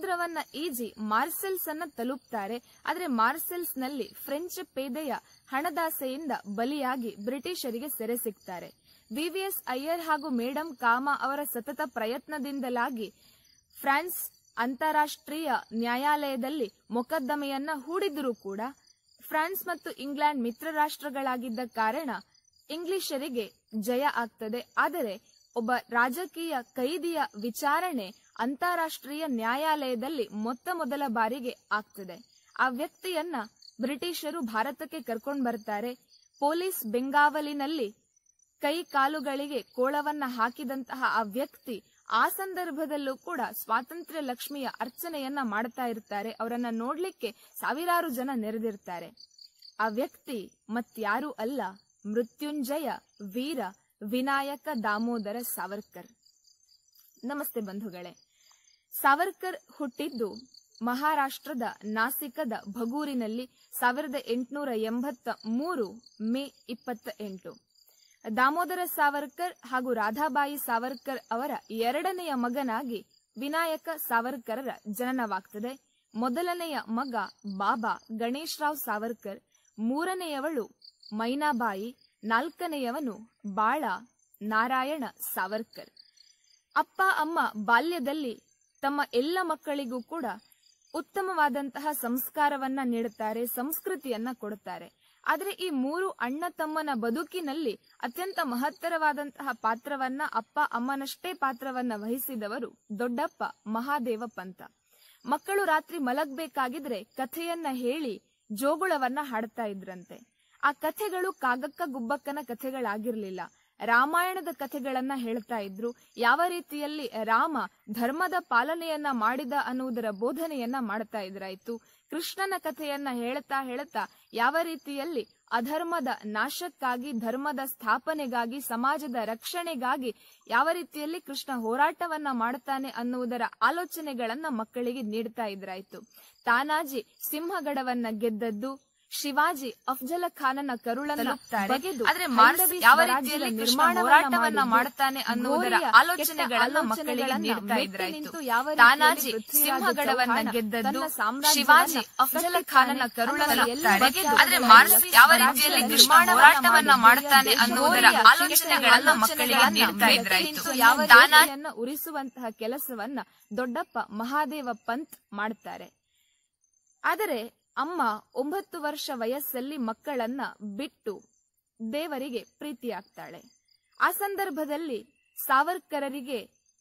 ಸಮುದ್ರವನ್ನ easy ಮಾರ್ಸೆಲ್ಸ್ ಅನ್ನ ತಲುಪ್ತಾರೆ ಆದ್ರೆ ಮಾರ್ಸೆಲ್ಸ್ ನಲ್ಲಿ ಫ್ರೆಂಚ್ ಪೇದೆಯ ಹಣದಾಸೆಯಿಂದ ಬಲಿಯಾಗಿ ಬ್ರಿಟಿಷರಿಗೆ ಸೆರೆ ಸಿಗ್ತಾರೆ ವಿವಿಎಸ್ ಅಯ್ಯರ್ ಹಾಗೂ ಮೇಡಂ ಕಾಮ ಅವರ ಸತತ ಪ್ರಯತ್ನದಿಂದಲಾಗಿ ಫ್ರಾನ್ಸ್ ಅಂತಾರಾಷ್ಟ್ರೀಯ ನ್ಯಾಯಾಲಯದಲ್ಲಿ ಮೊಕದ್ದಮೆಯನ್ನ ಹೂಡಿದರೂ ಕೂಡ ಫ್ರಾನ್ಸ್ ಮತ್ತು ಇಂಗ್ಲೆಂಡ್ ಮಿತ್ರ ರಾಷ್ಟ್ರಗಳಾಗಿದ್ದ ಕಾರಣ ಇಂಗ್ಲಿಷರಿಗೆ ಜಯ ಆಗ್ತದೆ ಆದರೆ ಒಬ್ಬ ರಾಜಕೀಯ ಕೈದಿಯ ವಿಚಾರಣೆ ಅಂತಾರಾಷ್ಟ್ರೀಯ ನ್ಯಾಯಾಲಯದಲ್ಲಿ ಮೊತ್ತ ಮೊದಲ ಬಾರಿಗೆ ಆಗ್ತದೆ ಆ ವ್ಯಕ್ತಿಯನ್ನ ಬ್ರಿಟಿಷರು ಭಾರತಕ್ಕೆ ಕರ್ಕೊಂಡು ಬರ್ತಾರೆ ಪೊಲೀಸ್ ಬೆಂಗಾವಲಿನಲ್ಲಿ ಕೈ ಕಾಲುಗಳಿಗೆ ಕೋಳವನ್ನ ಹಾಕಿದಂತಹ ಆ ವ್ಯಕ್ತಿ ಆ ಸಂದರ್ಭದಲ್ಲೂ ಕೂಡ ಸ್ವಾತಂತ್ರ್ಯ ಲಕ್ಷ್ಮಿಯ ಅರ್ಚನೆಯನ್ನ ಮಾಡ್ತಾ ಇರ್ತಾರೆ ಅವರನ್ನ ನೋಡ್ಲಿಕ್ಕೆ ಸಾವಿರಾರು ಜನ ನೆರೆದಿರ್ತಾರೆ ಆ ವ್ಯಕ್ತಿ ಮತ್ಯಾರೂ ಅಲ್ಲ ಮೃತ್ಯುಂಜಯ ವೀರ ವಿನಾಯಕ ದಾಮೋದರ ಸಾವರ್ಕರ್ ನಮಸ್ತೆ ಬಂಧುಗಳೇ ಸಾವರ್ಕರ್ ಹುಟ್ಟಿದ್ದು ಮಹಾರಾಷ್ಟ್ರದ ನಾಸಿಕದ ಭಗೂರಿನಲ್ಲಿ ಸಾವಿರದ ಎಂಟುನೂರ ಎಂಬತ್ತ ಮೂರು ಮೇ ಇಪ್ಪತ್ತ ಎಂಟು ದಾಮೋದರ ಸಾವರ್ಕರ್ ಹಾಗೂ ರಾಧಾಬಾಯಿ ಸಾವರ್ಕರ್ ಅವರ ಎರಡನೆಯ ಮಗನಾಗಿ ವಿನಾಯಕ ಸಾವರ್ಕರರ ಜನನವಾಗ್ತದೆ ಮೊದಲನೆಯ ಮಗ ಬಾಬಾ ಗಣೇಶ್ರಾವ್ ಸಾವರ್ಕರ್ ಮೂರನೆಯವಳು ಮೈನಾಬಾಯಿ ನಾಲ್ಕನೆಯವನು ಬಾಳ ನಾರಾಯಣ ಸಾವರ್ಕರ್ ಅಪ್ಪ ಅಮ್ಮ ಬಾಲ್ಯದಲ್ಲಿ ತಮ್ಮ ಎಲ್ಲ ಮಕ್ಕಳಿಗೂ ಕೂಡ ಉತ್ತಮವಾದಂತಹ ಸಂಸ್ಕಾರವನ್ನ ನೀಡುತ್ತಾರೆ ಸಂಸ್ಕೃತಿಯನ್ನ ಕೊಡುತ್ತಾರೆ ಆದರೆ ಈ ಮೂರು ಅಣ್ಣ ತಮ್ಮನ ಬದುಕಿನಲ್ಲಿ ಅತ್ಯಂತ ಮಹತ್ತರವಾದಂತಹ ಪಾತ್ರವನ್ನ ಅಪ್ಪ ಅಮ್ಮನಷ್ಟೇ ಪಾತ್ರವನ್ನ ವಹಿಸಿದವರು ದೊಡ್ಡಪ್ಪ ಮಹಾದೇವ ಪಂತ ಮಕ್ಕಳು ರಾತ್ರಿ ಮಲಗ್ಬೇಕಾಗಿದ್ರೆ ಕಥೆಯನ್ನ ಹೇಳಿ ಜೋಗುಳವನ್ನ ಹಾಡ್ತಾ ಇದ್ರಂತೆ ಆ ಕಥೆಗಳು ಕಾಗಕ್ಕ ಗುಬ್ಬಕ್ಕನ ಕಥೆಗಳಾಗಿರ್ಲಿಲ್ಲ ರಾಮಾಯಣದ ಕಥೆಗಳನ್ನ ಹೇಳ್ತಾ ಇದ್ರು ಯಾವ ರೀತಿಯಲ್ಲಿ ರಾಮ ಧರ್ಮದ ಪಾಲನೆಯನ್ನ ಮಾಡಿದ ಅನ್ನುವುದರ ಬೋಧನೆಯನ್ನ ಮಾಡ್ತಾ ಇದ್ರಾಯ್ತು ಕೃಷ್ಣನ ಕಥೆಯನ್ನ ಹೇಳ್ತಾ ಹೇಳ್ತಾ ಯಾವ ರೀತಿಯಲ್ಲಿ ಅಧರ್ಮದ ನಾಶಕ್ಕಾಗಿ ಧರ್ಮದ ಸ್ಥಾಪನೆಗಾಗಿ ಸಮಾಜದ ರಕ್ಷಣೆಗಾಗಿ ಯಾವ ರೀತಿಯಲ್ಲಿ ಕೃಷ್ಣ ಹೋರಾಟವನ್ನ ಮಾಡ್ತಾನೆ ಅನ್ನುವುದರ ಆಲೋಚನೆಗಳನ್ನ ಮಕ್ಕಳಿಗೆ ನೀಡ್ತಾ ಇದ್ರಾಯ್ತು ತಾನಾಜಿ ಸಿಂಹಗಡವನ್ನ ಗೆದ್ದದ್ದು ಶಿವಾಜಿ ಅಫ್ಜಲ ಖಾನನ ಕರುಳನ್ನ ತಲುಪ್ತಾರೆ. ಬಗೆದು ಆದ್ರೆ ಮಾರ್ಸ್ ಹೈಂದವಿ ಯಾವ ಸ್ವರಾಜ್ಯದ ರೀತಿಯಲ್ಲಿ ಕೃಷ್ಣ ನಿರ್ಮಾಣವನ್ನ ಹೋರಾಟವನ್ನ ಮಾಡಿದ್ದು, ಮಾಡ್ತಾನೆ ಅನ್ನುವುದರ ಘೋರಿಯ ಆಲೋಚನೆಗಳನ್ನ ಕೆಟ್ಟ ಮಕ್ಕಳಿಗೆ ಆಲೋಚನೆಗಳನ್ನ ನೀಡ್ತಾ ಮೆಟ್ಟಿ ಇದ್ರಾಯ್ತು. ನಿಂತು ಯಾವ ತಾನಾಜಿ ರೀತಿಯಲ್ಲಿ ಪೃಥ್ವಿರಾಜ ಸಿಂಹಗಡವನ್ನ ಚೌಹಾಣ ಗೆದ್ದದ್ದು ತನ್ನ ಸಾಮ್ರಾಜ್ಯವನ್ನ ಶಿವಾಜಿ ಅಫ್ಜಲ ಖಾನನ ಕರುಳನ್ನ ಅನ್ನುವ ಎಲ್ಲ ತಲುಪ್ತಾರೆ. ಬಗೆದು ಆದ್ರೆ ಘೋರಿಯ ಮಾರ್ಸ್ ಯಾವ ಕೆಟ್ಟ ರೀತಿಯಲ್ಲಿ ಆಲೋಚನೆಗಳನ್ನ ಕೃಷ್ಣ ಹೋರಾಟವನ್ನ ಮಾಡಿದ್ದು, ಮಾಡ್ತಾನೆ ದೇಶ ಅನ್ನುವುದರ ಘೋರಿಯ ಆಲೋಚನೆಗಳನ್ನ ಕೆಟ್ಟ ಮಕ್ಕಳಿಗೆ ಆಲೋಚನೆಗಳನ್ನ ನೀಡ್ತಾ ಮೆಟ್ಟಿ ಇದ್ರಾಯ್ತು. ನಿಂತು ಯಾವ ತಾನಾಜಿ ರೀತಿಯನ್ನ ಉರಿಸುವಂತಹ ಕೆಲಸವನ್ನ ದೊಡ್ಡಪ್ಪ ಮಹಾದೇವ ಪಂತ್ ಮಾಡ್ತಾರೆ ಆದರೆ ಅಮ್ಮ ಒಂಬತ್ತು ವರ್ಷ ವಯಸ್ಸಲ್ಲಿ ಮಕ್ಕಳನ್ನ ಬಿಟ್ಟು ದೇವರಿಗೆ ಪ್ರೀತಿಯಾಗ್ತಾಳೆ ಆ ಸಂದರ್ಭದಲ್ಲಿ ಸಾವರ್ಕರರಿಗೆ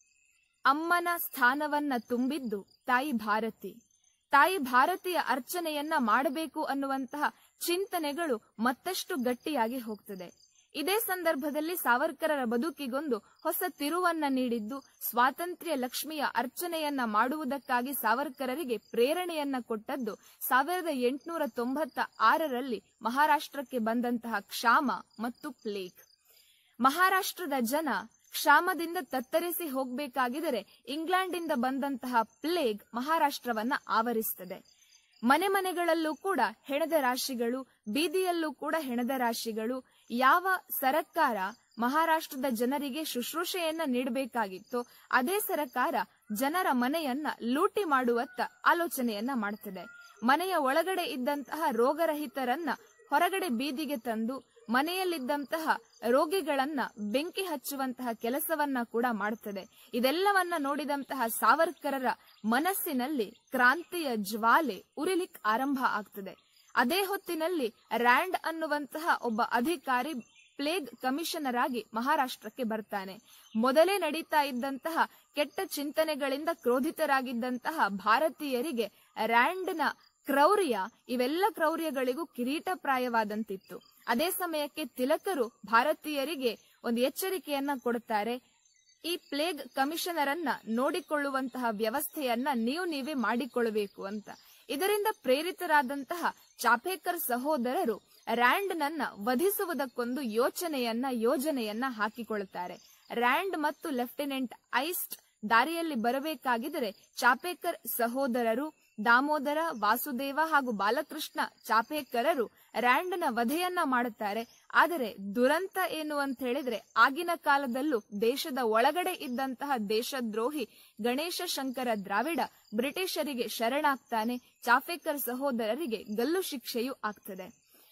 ಅಮ್ಮನ ಸ್ಥಾನವನ್ನ ತುಂಬಿದ್ದು ತಾಯಿ ಭಾರತಿ ತಾಯಿ ಭಾರತೀಯ ಅರ್ಚನೆಯನ್ನ ಮಾಡಬೇಕು ಅನ್ನುವಂತಹ ಚಿಂತನೆಗಳು ಮತ್ತಷ್ಟು ಗಟ್ಟಿಯಾಗಿ ಹೋಗ್ತದೆ ಇದೇ ಸಂದರ್ಭದಲ್ಲಿ ಸಾವರ್ಕರರ ಬದುಕಿಗೊಂದು ಹೊಸ ತಿರುವನ್ನ ನೀಡಿದ್ದು ಸ್ವಾತಂತ್ರ್ಯ ಲಕ್ಷ್ಮಿಯ ಅರ್ಚನೆಯನ್ನ ಮಾಡುವುದಕ್ಕಾಗಿ ಸಾವರ್ಕರರಿಗೆ ಪ್ರೇರಣೆಯನ್ನ ಕೊಟ್ಟದ್ದು ಸಾವಿರದ ಎಂಟುನೂರ ತೊಂಬತ್ತ ಆರರಲ್ಲಿ ಮಹಾರಾಷ್ಟ್ರಕ್ಕೆ ಬಂದಂತಹ ಕ್ಷಾಮ ಮತ್ತು ಪ್ಲೇಗ್ ಮಹಾರಾಷ್ಟ್ರದ ಜನ ಕ್ಷಾಮದಿಂದ ತತ್ತರಿಸಿ ಹೋಗಬೇಕಾಗಿದ್ದರೆ ಇಂಗ್ಲೆಂಡಿಂದ ಬಂದಂತಹ ಪ್ಲೇಗ್ ಮಹಾರಾಷ್ಟ್ರವನ್ನ ಆವರಿಸ್ತದೆ ಮನೆ ಮನೆಗಳಲ್ಲೂ ಕೂಡ ಹೆಣದ ರಾಶಿಗಳು ಬೀದಿಯಲ್ಲೂ ಕೂಡ ಹೆಣದ ರಾಶಿಗಳು ಯಾವ ಸರಕಾರ ಮಹಾರಾಷ್ಟ್ರದ ಜನರಿಗೆ ಶುಶ್ರೂಷೆಯನ್ನ ನೀಡಬೇಕಾಗಿತ್ತೋ ಅದೇ ಸರಕಾರ ಜನರ ಮನೆಯನ್ನ ಲೂಟಿ ಮಾಡುವತ್ತ ಆಲೋಚನೆಯನ್ನ ಮಾಡ್ತದೆ ಮನೆಯ ಒಳಗಡೆ ಇದ್ದಂತಹ ರೋಗರಹಿತರನ್ನ ಹೊರಗಡೆ ಬೀದಿಗೆ ತಂದು ಮನೆಯಲ್ಲಿದ್ದಂತಹ ರೋಗಿಗಳನ್ನ ಬೆಂಕಿ ಹಚ್ಚುವಂತಹ ಕೆಲಸವನ್ನ ಕೂಡ ಮಾಡುತ್ತದೆ ಇದೆಲ್ಲವನ್ನ ನೋಡಿದಂತಹ ಸಾವರ್ಕರರ ಮನಸ್ಸಿನಲ್ಲಿ ಕ್ರಾಂತಿಯ ಜ್ವಾಲೆ ಉರಿಲಿಕ್ ಆರಂಭ ಆಗ್ತದೆ ಅದೇ ಹೊತ್ತಿನಲ್ಲಿ ರ್ಯಾಂಡ್ ಅನ್ನುವಂತಹ ಒಬ್ಬ ಅಧಿಕಾರಿ ಪ್ಲೇಗ್ ಕಮಿಷನರ್ ಆಗಿ ಮಹಾರಾಷ್ಟ್ರಕ್ಕೆ ಬರ್ತಾನೆ ಮೊದಲೇ ನಡೀತಾ ಇದ್ದಂತಹ ಕೆಟ್ಟ ಚಿಂತನೆಗಳಿಂದ ಕ್ರೋಧಿತರಾಗಿದ್ದಂತಹ ಭಾರತೀಯರಿಗೆ ರ್ಯಾಂಡ್ನ ಕ್ರೌರ್ಯ ಇವೆಲ್ಲ ಕ್ರೌರ್ಯಗಳಿಗೂ ಕಿರೀಟಪ್ರಾಯವಾದಂತಿತ್ತು ಅದೇ ಸಮಯಕ್ಕೆ ತಿಲಕರು ಭಾರತೀಯರಿಗೆ ಒಂದು ಎಚ್ಚರಿಕೆಯನ್ನ ಕೊಡುತ್ತಾರೆ ಈ ಪ್ಲೇಗ್ ಕಮಿಷನರ್ ಅನ್ನ ನೋಡಿಕೊಳ್ಳುವಂತಹ ವ್ಯವಸ್ಥೆಯನ್ನ ನೀವು ನೀವೇ ಮಾಡಿಕೊಳ್ಳಬೇಕು ಅಂತ ಇದರಿಂದ ಪ್ರೇರಿತರಾದಂತಹ ಚಾಪೇಕರ್ ಸಹೋದರರು ರ್ಯಾಂಡ್ ನನ್ನ ವಧಿಸುವುದಕ್ಕೊಂದು ಯೋಚನೆಯನ್ನ ಯೋಜನೆಯನ್ನ ಹಾಕಿಕೊಳ್ಳುತ್ತಾರೆ ರ್ಯಾಂಡ್ ಮತ್ತು ಲೆಫ್ಟಿನೆಂಟ್ ಐಸ್ಟ್ ದಾರಿಯಲ್ಲಿ ಬರಬೇಕಾಗಿದ್ದರೆ ಚಾಪೇಕರ್ ಸಹೋದರರು ದಾಮೋದರ ವಾಸುದೇವ ಹಾಗೂ ಬಾಲಕೃಷ್ಣ ಚಾಪೇಕರರು ರ್ಯಾಂಡ್ನ ವಧೆಯನ್ನ ಮಾಡುತ್ತಾರೆ ಆದರೆ ದುರಂತ ಏನು ಅಂತ ಹೇಳಿದ್ರೆ ಆಗಿನ ಕಾಲದಲ್ಲೂ ದೇಶದ ಒಳಗಡೆ ಇದ್ದಂತಹ ದೇಶದ್ರೋಹಿ ಗಣೇಶ ಶಂಕರ ದ್ರಾವಿಡ ಬ್ರಿಟಿಷರಿಗೆ ಶರಣಾಗ್ತಾನೆ ಚಾಫೇಕರ್ ಸಹೋದರರಿಗೆ ಗಲ್ಲು ಶಿಕ್ಷೆಯೂ ಆಗ್ತದೆ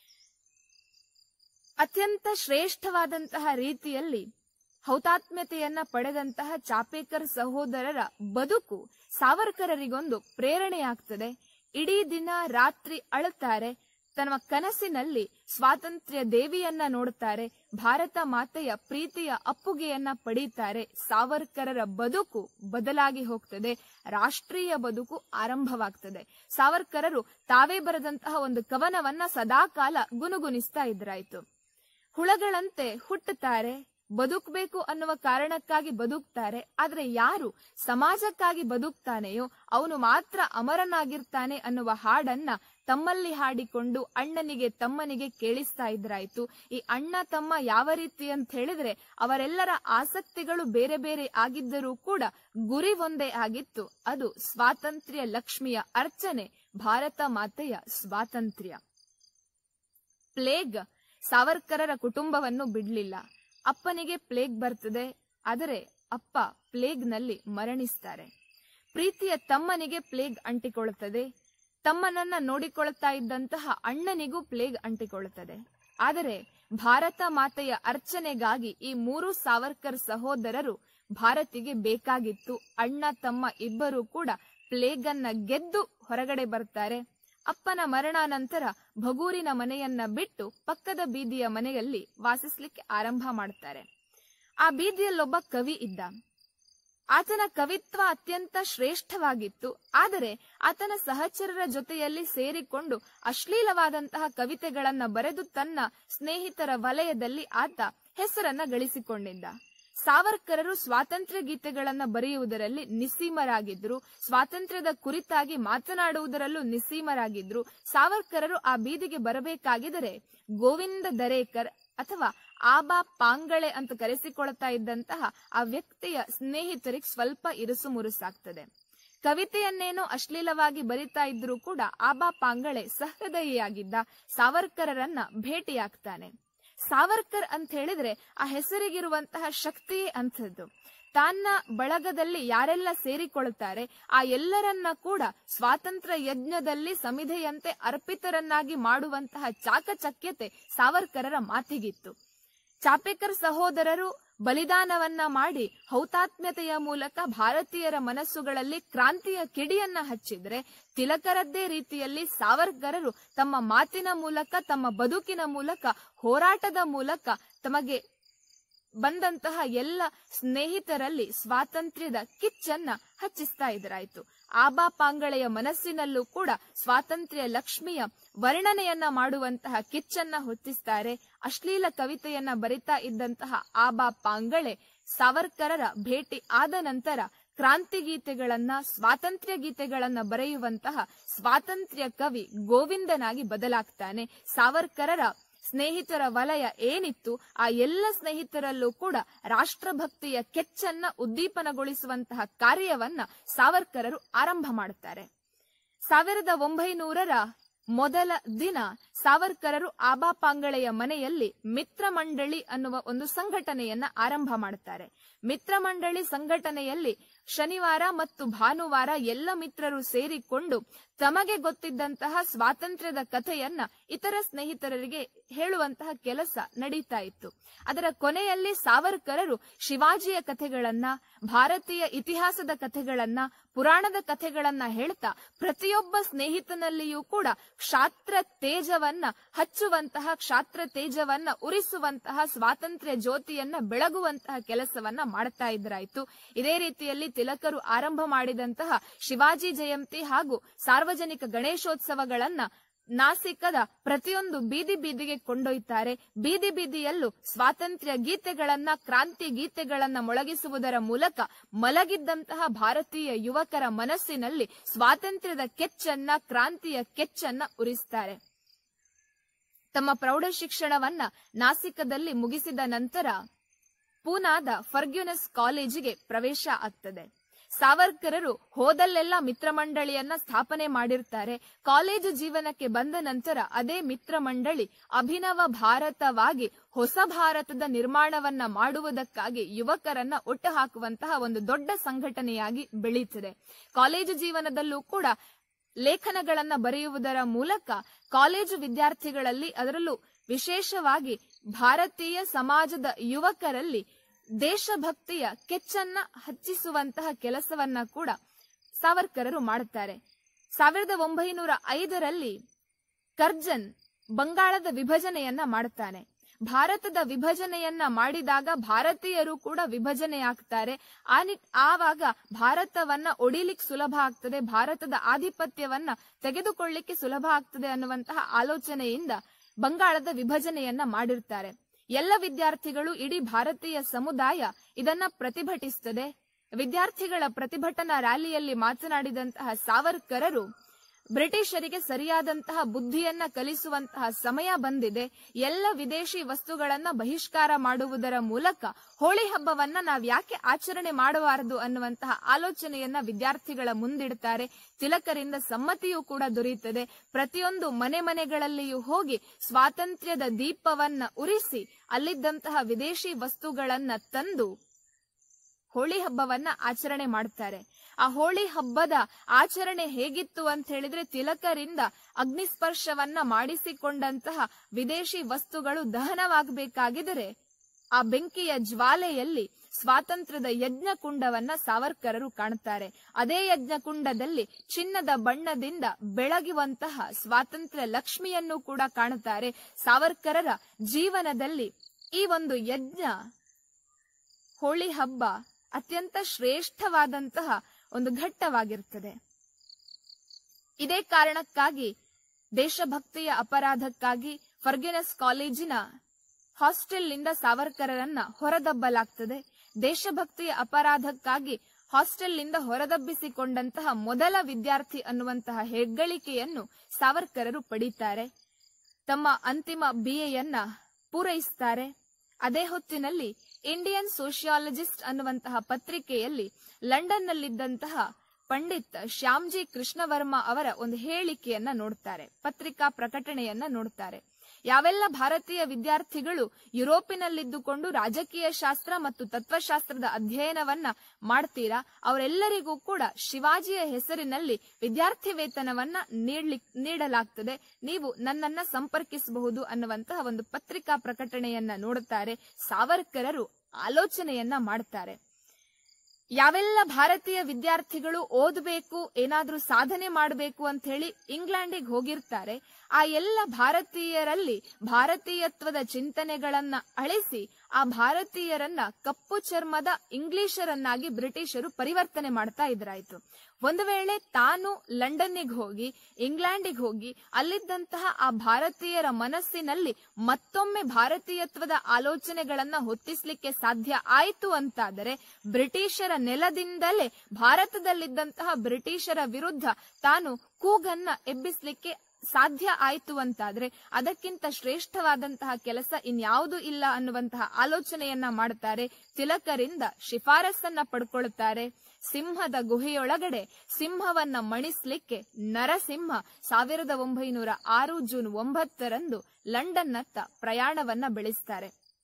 ಅತ್ಯಂತ ಶ್ರೇಷ್ಠವಾದಂತಹ ರೀತಿಯಲ್ಲಿ ಹೌತಾತ್ಮ್ಯತೆಯನ್ನ ಪಡೆದಂತಹ ಚಾಪೇಕರ್ ಸಹೋದರರ ಬದುಕು ಸಾವರ್ಕರರಿಗೊಂದು ಪ್ರೇರಣೆಯಾಗ್ತದೆ ಇಡೀ ದಿನ ರಾತ್ರಿ ಅಳುತ್ತಾರೆ ತಮ್ಮ ಕನಸಿನಲ್ಲಿ ಸ್ವಾತಂತ್ರ್ಯ ದೇವಿಯನ್ನ ನೋಡುತ್ತಾರೆ ಭಾರತ ಮಾತೆಯ ಪ್ರೀತಿಯ ಅಪ್ಪುಗೆಯನ್ನ ಪಡೀತಾರೆ ಸಾವರ್ಕರರ ಬದುಕು ಬದಲಾಗಿ ಹೋಗ್ತದೆ ರಾಷ್ಟ್ರೀಯ ಬದುಕು ಆರಂಭವಾಗ್ತದೆ ಸಾವರ್ಕರರು ತಾವೇ ಬರೆದಂತಹ ಒಂದು ಕವನವನ್ನ ಸದಾಕಾಲ ಗುನುಗುಣಿಸ್ತಾ ಇದ್ರಾಯ್ತು ಹುಳಗಳಂತೆ ಹುಟ್ಟುತ್ತಾರೆ ಬದುಕಬೇಕು ಅನ್ನುವ ಕಾರಣಕ್ಕಾಗಿ ಬದುಕ್ತಾರೆ ಆದ್ರೆ ಯಾರು ಸಮಾಜಕ್ಕಾಗಿ ಬದುಕ್ತಾನೆಯೋ ಅವನು ಮಾತ್ರ ಅಮರನಾಗಿರ್ತಾನೆ ಅನ್ನುವ ಹಾಡನ್ನ ತಮ್ಮಲ್ಲಿ ಹಾಡಿಕೊಂಡು ಅಣ್ಣನಿಗೆ ತಮ್ಮನಿಗೆ ಕೇಳಿಸ್ತಾ ಇದ್ರಾಯ್ತು ಈ ಅಣ್ಣ ತಮ್ಮ ಯಾವ ರೀತಿ ಅಂತ ಹೇಳಿದ್ರೆ ಅವರೆಲ್ಲರ ಆಸಕ್ತಿಗಳು ಬೇರೆ ಬೇರೆ ಆಗಿದ್ದರೂ ಕೂಡ ಗುರಿ ಒಂದೇ ಆಗಿತ್ತು ಅದು ಸ್ವಾತಂತ್ರ್ಯ ಲಕ್ಷ್ಮಿಯ ಅರ್ಚನೆ ಭಾರತ ಮಾತೆಯ ಸ್ವಾತಂತ್ರ್ಯ ಪ್ಲೇಗ್ ಸಾವರ್ಕರರ ಕುಟುಂಬವನ್ನು ಬಿಡ್ಲಿಲ್ಲ ಅಪ್ಪನಿಗೆ ಪ್ಲೇಗ್ ಬರ್ತದೆ ಆದರೆ ಅಪ್ಪ ಪ್ಲೇಗ್ನಲ್ಲಿ ಮರಣಿಸ್ತಾರೆ ಪ್ರೀತಿಯ ತಮ್ಮನಿಗೆ ಪ್ಲೇಗ್ ಅಂಟಿಕೊಳ್ಳುತ್ತದೆ ತಮ್ಮನನ್ನ ನೋಡಿಕೊಳ್ಳುತ್ತಾ ಇದ್ದಂತಹ ಅಣ್ಣನಿಗೂ ಪ್ಲೇಗ್ ಅಂಟಿಕೊಳ್ಳುತ್ತದೆ ಆದರೆ ಭಾರತ ಮಾತೆಯ ಅರ್ಚನೆಗಾಗಿ ಈ ಮೂರು ಸಾವರ್ಕರ್ ಸಹೋದರರು ಭಾರತಿಗೆ ಬೇಕಾಗಿತ್ತು ಅಣ್ಣ ತಮ್ಮ ಇಬ್ಬರು ಕೂಡ ಪ್ಲೇಗ್ ಅನ್ನ ಗೆದ್ದು ಹೊರಗಡೆ ಬರ್ತಾರೆ ಅಪ್ಪನ ಮರಣಾನಂತರ ಭಗೂರಿನ ಮನೆಯನ್ನ ಬಿಟ್ಟು ಪಕ್ಕದ ಬೀದಿಯ ಮನೆಯಲ್ಲಿ ವಾಸಿಸ್ಲಿಕ್ಕೆ ಆರಂಭ ಮಾಡ್ತಾರೆ ಆ ಬೀದಿಯಲ್ಲೊಬ್ಬ ಕವಿ ಇದ್ದ ಆತನ ಕವಿತ್ವ ಅತ್ಯಂತ ಶ್ರೇಷ್ಠವಾಗಿತ್ತು ಆದರೆ ಆತನ ಸಹಚರರ ಜೊತೆಯಲ್ಲಿ ಸೇರಿಕೊಂಡು ಅಶ್ಲೀಲವಾದಂತಹ ಕವಿತೆಗಳನ್ನ ಬರೆದು ತನ್ನ ಸ್ನೇಹಿತರ ವಲಯದಲ್ಲಿ ಆತ ಹೆಸರನ್ನ ಗಳಿಸಿಕೊಂಡಿದ್ದ ಸಾವರ್ಕರರು ಸ್ವಾತಂತ್ರ್ಯ ಗೀತೆಗಳನ್ನ ಬರೆಯುವುದರಲ್ಲಿ ನಿಸ್ಸೀಮರಾಗಿದ್ರು ಸ್ವಾತಂತ್ರ್ಯದ ಕುರಿತಾಗಿ ಮಾತನಾಡುವುದರಲ್ಲೂ ನಿಸ್ಸೀಮರಾಗಿದ್ರು ಸಾವರ್ಕರರು ಆ ಬೀದಿಗೆ ಬರಬೇಕಾಗಿದರೆ ಗೋವಿಂದ ದರೇಕರ್ ಅಥವಾ ಆಬಾ ಪಾಂಗಳೆ ಅಂತ ಕರೆಸಿಕೊಳ್ತಾ ಇದ್ದಂತಹ ಆ ವ್ಯಕ್ತಿಯ ಸ್ನೇಹಿತರಿಗೆ ಸ್ವಲ್ಪ ಇರುಸು ಮುರುಸಾಗ್ತದೆ ಕವಿತೆಯನ್ನೇನೋ ಅಶ್ಲೀಲವಾಗಿ ಬರಿತಾ ಇದ್ರೂ ಕೂಡ ಆಬಾ ಪಾಂಗಳೆ ಸಹೃದಯಿಯಾಗಿದ್ದ ಸಾವರ್ಕರರನ್ನ ಭೇಟಿಯಾಗ್ತಾನೆ ಸಾವರ್ಕರ್ ಅಂತ ಹೇಳಿದ್ರೆ ಆ ಹೆಸರಿಗಿರುವಂತಹ ಶಕ್ತಿಯೇ ಅಂಥದ್ದು ತನ್ನ ಬಳಗದಲ್ಲಿ ಯಾರೆಲ್ಲ ಸೇರಿಕೊಳ್ಳುತ್ತಾರೆ ಆ ಎಲ್ಲರನ್ನ ಕೂಡ ಸ್ವಾತಂತ್ರ್ಯ ಯಜ್ಞದಲ್ಲಿ ಸಮಿಧೆಯಂತೆ ಅರ್ಪಿತರನ್ನಾಗಿ ಮಾಡುವಂತಹ ಚಾಕಚಕ್ಯತೆ ಸಾವರ್ಕರರ ಮಾತಿಗಿತ್ತು ಚಾಪೇಕರ್ ಸಹೋದರರು ಬಲಿದಾನವನ್ನ ಮಾಡಿ ಹೌತಾತ್ಮ್ಯತೆಯ ಮೂಲಕ ಭಾರತೀಯರ ಮನಸ್ಸುಗಳಲ್ಲಿ ಕ್ರಾಂತಿಯ ಕಿಡಿಯನ್ನ ಹಚ್ಚಿದ್ರೆ ತಿಲಕರದ್ದೇ ರೀತಿಯಲ್ಲಿ ಸಾವರ್ಕರರು ತಮ್ಮ ಮಾತಿನ ಮೂಲಕ ತಮ್ಮ ಬದುಕಿನ ಮೂಲಕ ಹೋರಾಟದ ಮೂಲಕ ತಮಗೆ ಬಂದಂತಹ ಎಲ್ಲ ಸ್ನೇಹಿತರಲ್ಲಿ ಸ್ವಾತಂತ್ರ್ಯದ ಕಿಚ್ಚನ್ನ ಹಚ್ಚಿಸ್ತಾ ಇದ್ರಾಯ್ತು ಆಬಾ ಪಾಂಗಳೆಯ ಮನಸ್ಸಿನಲ್ಲೂ ಕೂಡ ಸ್ವಾತಂತ್ರ್ಯ ಲಕ್ಷ್ಮಿಯ ವರ್ಣನೆಯನ್ನ ಮಾಡುವಂತಹ ಕಿಚ್ಚನ್ನ ಹೊತ್ತಿಸ್ತಾರೆ ಅಶ್ಲೀಲ ಕವಿತೆಯನ್ನ ಬರಿತಾ ಇದ್ದಂತಹ ಆಬಾ ಪಾಂಗಳೆ ಸಾವರ್ಕರರ ಭೇಟಿ ಆದ ನಂತರ ಕ್ರಾಂತಿ ಗೀತೆಗಳನ್ನ ಸ್ವಾತಂತ್ರ್ಯ ಗೀತೆಗಳನ್ನ ಬರೆಯುವಂತಹ ಸ್ವಾತಂತ್ರ್ಯ ಕವಿ ಗೋವಿಂದನಾಗಿ ಬದಲಾಗ್ತಾನೆ ಸಾವರ್ಕರರ ಸ್ನೇಹಿತರ ವಲಯ ಏನಿತ್ತು ಆ ಎಲ್ಲ ಸ್ನೇಹಿತರಲ್ಲೂ ಕೂಡ ರಾಷ್ಟ್ರಭಕ್ತಿಯ ಕೆಚ್ಚನ್ನ ಉದ್ದೀಪನಗೊಳಿಸುವಂತಹ ಕಾರ್ಯವನ್ನ ಸಾವರ್ಕರರು ಆರಂಭ ಮಾಡುತ್ತಾರೆ ಸಾವಿರದ ಒಂಬೈನೂರರ ಮೊದಲ ದಿನ ಸಾವರ್ಕರರು ಆಬಾ ಪಾಂಗಳೆಯ ಮನೆಯಲ್ಲಿ ಮಿತ್ರ ಮಂಡಳಿ ಅನ್ನುವ ಒಂದು ಸಂಘಟನೆಯನ್ನ ಆರಂಭ ಮಾಡುತ್ತಾರೆ ಮಿತ್ರ ಮಂಡಳಿ ಸಂಘಟನೆಯಲ್ಲಿ ಶನಿವಾರ ಮತ್ತು ಭಾನುವಾರ ಎಲ್ಲ ಮಿತ್ರರು ಸೇರಿಕೊಂಡು ತಮಗೆ ಗೊತ್ತಿದ್ದಂತಹ ಸ್ವಾತಂತ್ರ್ಯದ ಕಥೆಯನ್ನ ಇತರ ಸ್ನೇಹಿತರಿಗೆ ಹೇಳುವಂತಹ ಕೆಲಸ ನಡೀತಾ ಇತ್ತು ಅದರ ಕೊನೆಯಲ್ಲಿ ಸಾವರ್ಕರರು ಶಿವಾಜಿಯ ಕಥೆಗಳನ್ನ ಭಾರತೀಯ ಇತಿಹಾಸದ ಕಥೆಗಳನ್ನ ಪುರಾಣದ ಕಥೆಗಳನ್ನ ಹೇಳ್ತಾ ಪ್ರತಿಯೊಬ್ಬ ಸ್ನೇಹಿತನಲ್ಲಿಯೂ ಕೂಡ ಕ್ಷಾತ್ರ ತೇಜವನ್ನ ಹಚ್ಚುವಂತಹ ಕ್ಷಾತ್ರ ತೇಜವನ್ನ ಉರಿಸುವಂತಹ ಸ್ವಾತಂತ್ರ್ಯ ಜ್ಯೋತಿಯನ್ನ ಬೆಳಗುವಂತಹ ಕೆಲಸವನ್ನ ಮಾಡ್ತಾ ಇದ್ರಾಯ್ತು ಇದೇ ರೀತಿಯಲ್ಲಿ ತಿಲಕರು ಆರಂಭ ಮಾಡಿದಂತಹ ಶಿವಾಜಿ ಜಯಂತಿ ಹಾಗೂ ಸಾರ್ವಜನಿಕ ಗಣೇಶೋತ್ಸವಗಳನ್ನ ನಾಸಿಕದ ಪ್ರತಿಯೊಂದು ಬೀದಿ ಬೀದಿಗೆ ಕೊಂಡೊಯ್ತಾರೆ ಬೀದಿ ಬೀದಿಯಲ್ಲೂ ಸ್ವಾತಂತ್ರ್ಯ ಗೀತೆಗಳನ್ನ ಕ್ರಾಂತಿ ಗೀತೆಗಳನ್ನ ಮೊಳಗಿಸುವುದರ ಮೂಲಕ ಮಲಗಿದ್ದಂತಹ ಭಾರತೀಯ ಯುವಕರ ಮನಸ್ಸಿನಲ್ಲಿ ಸ್ವಾತಂತ್ರ್ಯದ ಕೆಚ್ಚನ್ನ ಕ್ರಾಂತಿಯ ಕೆಚ್ಚನ್ನ ಉರಿಸ್ತಾರೆ ತಮ್ಮ ಪ್ರೌಢ ಶಿಕ್ಷಣವನ್ನ ನಾಸಿಕದಲ್ಲಿ ಮುಗಿಸಿದ ನಂತರ ಪೂನಾದ ಫರ್ಗ್ಯುನಸ್ ಕಾಲೇಜಿಗೆ ಪ್ರವೇಶ ಆಗ್ತದೆ ಸಾವರ್ಕರರು ಹೋದಲ್ಲೆಲ್ಲ ಮಿತ್ರ ಮಂಡಳಿಯನ್ನ ಸ್ಥಾಪನೆ ಮಾಡಿರ್ತಾರೆ ಕಾಲೇಜು ಜೀವನಕ್ಕೆ ಬಂದ ನಂತರ ಅದೇ ಮಿತ್ರ ಮಂಡಳಿ ಅಭಿನವ ಭಾರತವಾಗಿ ಹೊಸ ಭಾರತದ ನಿರ್ಮಾಣವನ್ನ ಮಾಡುವುದಕ್ಕಾಗಿ ಯುವಕರನ್ನ ಒಟ್ಟು ಹಾಕುವಂತಹ ಒಂದು ದೊಡ್ಡ ಸಂಘಟನೆಯಾಗಿ ಬೆಳೀತದೆ ಕಾಲೇಜು ಜೀವನದಲ್ಲೂ ಕೂಡ ಲೇಖನಗಳನ್ನ ಬರೆಯುವುದರ ಮೂಲಕ ಕಾಲೇಜು ವಿದ್ಯಾರ್ಥಿಗಳಲ್ಲಿ ಅದರಲ್ಲೂ ವಿಶೇಷವಾಗಿ ಭಾರತೀಯ ಸಮಾಜದ ಯುವಕರಲ್ಲಿ ದೇಶಭಕ್ತಿಯ ಕೆಚ್ಚನ್ನ ಹಚ್ಚಿಸುವಂತಹ ಕೆಲಸವನ್ನ ಕೂಡ ಸಾವರ್ಕರರು ಮಾಡುತ್ತಾರೆ ಸಾವಿರದ ಒಂಬೈನೂರ ಐದರಲ್ಲಿ ಕರ್ಜನ್ ಬಂಗಾಳದ ವಿಭಜನೆಯನ್ನ ಮಾಡುತ್ತಾನೆ ಭಾರತದ ವಿಭಜನೆಯನ್ನ ಮಾಡಿದಾಗ ಭಾರತೀಯರು ಕೂಡ ವಿಭಜನೆಯಾಗ್ತಾರೆ ಆ ನಿಟ್ ಆವಾಗ ಭಾರತವನ್ನ ಒಡಿಲಿಕ್ಕೆ ಸುಲಭ ಆಗ್ತದೆ ಭಾರತದ ಆಧಿಪತ್ಯವನ್ನ ತೆಗೆದುಕೊಳ್ಳಿಕ್ಕೆ ಸುಲಭ ಆಗ್ತದೆ ಅನ್ನುವಂತಹ ಆಲೋಚನೆಯಿಂದ ಬಂಗಾಳದ ವಿಭಜನೆಯನ್ನ ಮಾಡಿರ್ತಾರೆ ಎಲ್ಲ ವಿದ್ಯಾರ್ಥಿಗಳು ಇಡೀ ಭಾರತೀಯ ಸಮುದಾಯ ಇದನ್ನ ಪ್ರತಿಭಟಿಸುತ್ತದೆ ವಿದ್ಯಾರ್ಥಿಗಳ ಪ್ರತಿಭಟನಾ ರ್ಯಾಲಿಯಲ್ಲಿ ಮಾತನಾಡಿದಂತಹ ಸಾವರ್ಕರರು ಬ್ರಿಟಿಷರಿಗೆ ಸರಿಯಾದಂತಹ ಬುದ್ಧಿಯನ್ನ ಕಲಿಸುವಂತಹ ಸಮಯ ಬಂದಿದೆ ಎಲ್ಲ ವಿದೇಶಿ ವಸ್ತುಗಳನ್ನ ಬಹಿಷ್ಕಾರ ಮಾಡುವುದರ ಮೂಲಕ ಹೋಳಿ ಹಬ್ಬವನ್ನ ನಾವ್ ಯಾಕೆ ಆಚರಣೆ ಮಾಡಬಾರದು ಅನ್ನುವಂತಹ ಆಲೋಚನೆಯನ್ನ ವಿದ್ಯಾರ್ಥಿಗಳ ಮುಂದಿಡ್ತಾರೆ ತಿಲಕರಿಂದ ಸಮ್ಮತಿಯೂ ಕೂಡ ದೊರೆಯುತ್ತದೆ ಪ್ರತಿಯೊಂದು ಮನೆ ಮನೆಗಳಲ್ಲಿಯೂ ಹೋಗಿ ಸ್ವಾತಂತ್ರ್ಯದ ದೀಪವನ್ನ ಉರಿಸಿ ಅಲ್ಲಿದ್ದಂತಹ ವಿದೇಶಿ ವಸ್ತುಗಳನ್ನ ತಂದು ಹೋಳಿ ಹಬ್ಬವನ್ನ ಆಚರಣೆ ಮಾಡುತ್ತಾರೆ ಆ ಹೋಳಿ ಹಬ್ಬದ ಆಚರಣೆ ಹೇಗಿತ್ತು ಅಂತ ಹೇಳಿದ್ರೆ ತಿಲಕರಿಂದ ಅಗ್ನಿಸ್ಪರ್ಶವನ್ನ ಮಾಡಿಸಿಕೊಂಡಂತಹ ವಿದೇಶಿ ವಸ್ತುಗಳು ದಹನವಾಗಬೇಕಾಗಿದ್ದರೆ ಆ ಬೆಂಕಿಯ ಜ್ವಾಲೆಯಲ್ಲಿ ಸ್ವಾತಂತ್ರ್ಯದ ಯಜ್ಞ ಕುಂಡವನ್ನ ಸಾವರ್ಕರರು ಕಾಣುತ್ತಾರೆ ಅದೇ ಯಜ್ಞ ಕುಂಡದಲ್ಲಿ ಚಿನ್ನದ ಬಣ್ಣದಿಂದ ಬೆಳಗುವಂತಹ ಸ್ವಾತಂತ್ರ್ಯ ಲಕ್ಷ್ಮಿಯನ್ನು ಕೂಡ ಕಾಣುತ್ತಾರೆ ಸಾವರ್ಕರರ ಜೀವನದಲ್ಲಿ ಈ ಒಂದು ಯಜ್ಞ ಹೋಳಿ ಹಬ್ಬ ಅತ್ಯಂತ ಶ್ರೇಷ್ಠವಾದಂತಹ ಒಂದು ಘಟ್ಟವಾಗಿರುತ್ತದೆ ಇದೇ ಕಾರಣಕ್ಕಾಗಿ ದೇಶಭಕ್ತಿಯ ಅಪರಾಧಕ್ಕಾಗಿ ಫರ್ಗ್ಯುನಸ್ ಕಾಲೇಜಿನ ಹಾಸ್ಟೆಲ್ನಿಂದ ಸಾವರ್ಕರರನ್ನ ಹೊರದಬ್ಬಲಾಗ್ತದೆ ದೇಶಭಕ್ತಿಯ ಅಪರಾಧಕ್ಕಾಗಿ ಹಾಸ್ಟೆಲ್ನಿಂದ ಹೊರದಬ್ಬಿಸಿಕೊಂಡಂತಹ ಮೊದಲ ವಿದ್ಯಾರ್ಥಿ ಅನ್ನುವಂತಹ ಹೆಗ್ಗಳಿಕೆಯನ್ನು ಸಾವರ್ಕರರು ಪಡೀತಾರೆ ತಮ್ಮ ಅಂತಿಮ ಬಿಎಯನ್ನ ಪೂರೈಸುತ್ತಾರೆ ಅದೇ ಹೊತ್ತಿನಲ್ಲಿ ಇಂಡಿಯನ್ ಸೋಷಿಯಾಲಜಿಸ್ಟ್ ಅನ್ನುವಂತಹ ಪತ್ರಿಕೆಯಲ್ಲಿ ಲಂಡನ್ನಲ್ಲಿದ್ದಂತಹ ಪಂಡಿತ್ ಶ್ಯಾಮ್ಜಿ ಕೃಷ್ಣವರ್ಮ ಅವರ ಒಂದು ಹೇಳಿಕೆಯನ್ನ ನೋಡ್ತಾರೆ ಪತ್ರಿಕಾ ಪ್ರಕಟಣೆಯನ್ನ ನೋಡ್ತಾರೆ ಯಾವೆಲ್ಲ ಭಾರತೀಯ ವಿದ್ಯಾರ್ಥಿಗಳು ಯುರೋಪಿನಲ್ಲಿದ್ದುಕೊಂಡು ರಾಜಕೀಯ ಶಾಸ್ತ್ರ ಮತ್ತು ತತ್ವಶಾಸ್ತ್ರದ ಅಧ್ಯಯನವನ್ನ ಮಾಡ್ತೀರಾ ಅವರೆಲ್ಲರಿಗೂ ಕೂಡ ಶಿವಾಜಿಯ ಹೆಸರಿನಲ್ಲಿ ವಿದ್ಯಾರ್ಥಿ ವೇತನವನ್ನ ನೀಡ್ಲಿಕ್ ನೀಡಲಾಗ್ತದೆ ನೀವು ನನ್ನನ್ನ ಸಂಪರ್ಕಿಸಬಹುದು ಅನ್ನುವಂತಹ ಒಂದು ಪತ್ರಿಕಾ ಪ್ರಕಟಣೆಯನ್ನ ನೋಡುತ್ತಾರೆ ಸಾವರ್ಕರರು ಆಲೋಚನೆಯನ್ನ ಮಾಡ್ತಾರೆ ಯಾವೆಲ್ಲ ಭಾರತೀಯ ವಿದ್ಯಾರ್ಥಿಗಳು ಓದಬೇಕು ಏನಾದ್ರೂ ಸಾಧನೆ ಮಾಡಬೇಕು ಅಂತ ಹೇಳಿ ಇಂಗ್ಲೆಂಡಿಗೆ ಹೋಗಿರ್ತಾರೆ ಆ ಎಲ್ಲ ಭಾರತೀಯರಲ್ಲಿ ಭಾರತೀಯತ್ವದ ಚಿಂತನೆಗಳನ್ನ ಅಳಿಸಿ ಆ ಭಾರತೀಯರನ್ನ ಕಪ್ಪು ಚರ್ಮದ ಇಂಗ್ಲಿಷರನ್ನಾಗಿ ಬ್ರಿಟಿಷರು ಪರಿವರ್ತನೆ ಮಾಡ್ತಾ ಇದ್ರಾಯ್ತು ಒಂದು ವೇಳೆ ತಾನು ಲಂಡನ್ನಿಗೆ ಹೋಗಿ ಇಂಗ್ಲೆಂಡಿಗೆ ಹೋಗಿ ಅಲ್ಲಿದ್ದಂತಹ ಆ ಭಾರತೀಯರ ಮನಸ್ಸಿನಲ್ಲಿ ಮತ್ತೊಮ್ಮೆ ಭಾರತೀಯತ್ವದ ಆಲೋಚನೆಗಳನ್ನ ಹೊತ್ತಿಸ್ಲಿಕ್ಕೆ ಸಾಧ್ಯ ಆಯಿತು ಅಂತಾದರೆ ಬ್ರಿಟಿಷರ ನೆಲದಿಂದಲೇ ಭಾರತದಲ್ಲಿದ್ದಂತಹ ಬ್ರಿಟಿಷರ ವಿರುದ್ಧ ತಾನು ಕೂಗನ್ನ ಎಬ್ಬಿಸ್ಲಿಕ್ಕೆ ಸಾಧ್ಯ ಆಯಿತು ಅಂತಾದ್ರೆ ಅದಕ್ಕಿಂತ ಶ್ರೇಷ್ಠವಾದಂತಹ ಕೆಲಸ ಇನ್ಯಾವುದೂ ಇಲ್ಲ ಅನ್ನುವಂತಹ ಆಲೋಚನೆಯನ್ನ ಮಾಡುತ್ತಾರೆ ತಿಲಕರಿಂದ ಶಿಫಾರಸನ್ನ ಪಡ್ಕೊಳ್ತಾರೆ ಸಿಂಹದ ಗುಹೆಯೊಳಗಡೆ ಸಿಂಹವನ್ನ ಮಣಿಸ್ಲಿಕ್ಕೆ ನರಸಿಂಹ ಸಾವಿರದ ಒಂಬೈನೂರ ಆರು ಜೂನ್ ಒಂಬತ್ತರಂದು ಲಂಡನ್ನತ್ತ ಪ್ರಯಾಣವನ್ನ ಬೆಳೆಸ್ತಾರೆ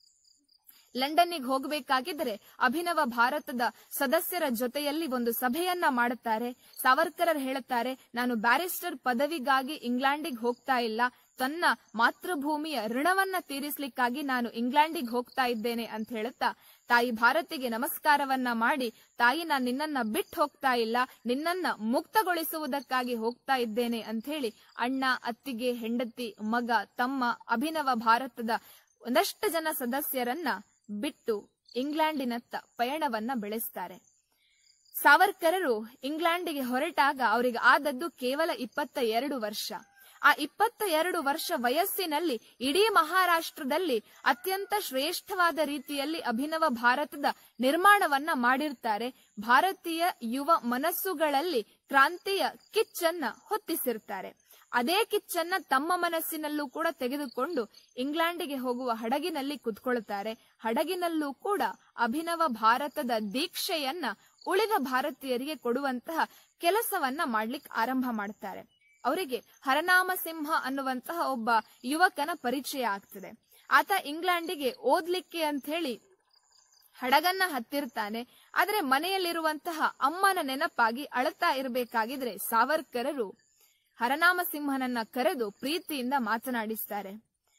ಲಂಡನ್ನಿಗೆ ಹೋಗಬೇಕಾಗಿದ್ರೆ ಅಭಿನವ ಭಾರತದ ಸದಸ್ಯರ ಜೊತೆಯಲ್ಲಿ ಒಂದು ಸಭೆಯನ್ನ ಮಾಡುತ್ತಾರೆ ಸಾವರ್ಕರರ್ ಹೇಳುತ್ತಾರೆ ನಾನು ಬ್ಯಾರಿಸ್ಟರ್ ಪದವಿಗಾಗಿ ಇಂಗ್ಲೆಂಡಿಗೆ ಹೋಗ್ತಾ ಇಲ್ಲ ತನ್ನ ಮಾತೃಭೂಮಿಯ ಋಣವನ್ನ ತೀರಿಸ್ಲಿಕ್ಕಾಗಿ ನಾನು ಇಂಗ್ಲೆಂಡಿಗೆ ಹೋಗ್ತಾ ಇದ್ದೇನೆ ಅಂತ ಹೇಳುತ್ತಾ ತಾಯಿ ಭಾರತಿಗೆ ನಮಸ್ಕಾರವನ್ನ ಮಾಡಿ ತಾಯಿ ನಾನು ನಿನ್ನನ್ನ ಬಿಟ್ಟು ಹೋಗ್ತಾ ಇಲ್ಲ ನಿನ್ನನ್ನ ಮುಕ್ತಗೊಳಿಸುವುದಕ್ಕಾಗಿ ಹೋಗ್ತಾ ಇದ್ದೇನೆ ಅಂತ ಹೇಳಿ ಅಣ್ಣ ಅತ್ತಿಗೆ ಹೆಂಡತಿ ಮಗ ತಮ್ಮ ಅಭಿನವ ಭಾರತದ ಒಂದಷ್ಟು ಜನ ಸದಸ್ಯರನ್ನ ಬಿಟ್ಟು ಇಂಗ್ಲೆಂಡಿನತ್ತ ಪಯಣವನ್ನ ಬೆಳೆಸ್ತಾರೆ ಸಾವರ್ಕರರು ಇಂಗ್ಲೆಂಡಿಗೆ ಹೊರಟಾಗ ಅವರಿಗೆ ಆದದ್ದು ಕೇವಲ ಇಪ್ಪತ್ತ ಎರಡು ವರ್ಷ ಆ ಇಪ್ಪತ್ತ ಎರಡು ವರ್ಷ ವಯಸ್ಸಿನಲ್ಲಿ ಇಡೀ ಮಹಾರಾಷ್ಟ್ರದಲ್ಲಿ ಅತ್ಯಂತ ಶ್ರೇಷ್ಠವಾದ ರೀತಿಯಲ್ಲಿ ಅಭಿನವ ಭಾರತದ ನಿರ್ಮಾಣವನ್ನ ಮಾಡಿರ್ತಾರೆ ಭಾರತೀಯ ಯುವ ಮನಸ್ಸುಗಳಲ್ಲಿ ಕ್ರಾಂತಿಯ ಕಿಚ್ಚನ್ನ ಹೊತ್ತಿಸಿರ್ತಾರೆ ಅದೇ ಕಿಚ್ಚನ್ನ ತಮ್ಮ ಮನಸ್ಸಿನಲ್ಲೂ ಕೂಡ ತೆಗೆದುಕೊಂಡು ಇಂಗ್ಲೆಂಡಿಗೆ ಹೋಗುವ ಹಡಗಿನಲ್ಲಿ ಕುತ್ಕೊಳ್ತಾರೆ ಹಡಗಿನಲ್ಲೂ ಕೂಡ ಅಭಿನವ ಭಾರತದ ದೀಕ್ಷೆಯನ್ನ ಉಳಿದ ಭಾರತೀಯರಿಗೆ ಕೊಡುವಂತಹ ಕೆಲಸವನ್ನ ಮಾಡ್ಲಿಕ್ಕೆ ಆರಂಭ ಮಾಡ್ತಾರೆ ಅವರಿಗೆ ಹರನಾಮ ಸಿಂಹ ಅನ್ನುವಂತಹ ಒಬ್ಬ ಯುವಕನ ಪರಿಚಯ ಆಗ್ತದೆ ಆತ ಇಂಗ್ಲೆಂಡಿಗೆ ಓದ್ಲಿಕ್ಕೆ ಅಂತ ಹೇಳಿ ಹಡಗನ್ನ ಹತ್ತಿರ್ತಾನೆ ಆದ್ರೆ ಮನೆಯಲ್ಲಿರುವಂತಹ ಅಮ್ಮನ ನೆನಪಾಗಿ ಅಳತಾ ಇರಬೇಕಾಗಿದ್ರೆ ಸಾವರ್ಕರರು ಹರನಾಮ ಸಿಂಹನನ್ನ ಕರೆದು ಪ್ರೀತಿಯಿಂದ ಮಾತನಾಡಿಸ್ತಾರೆ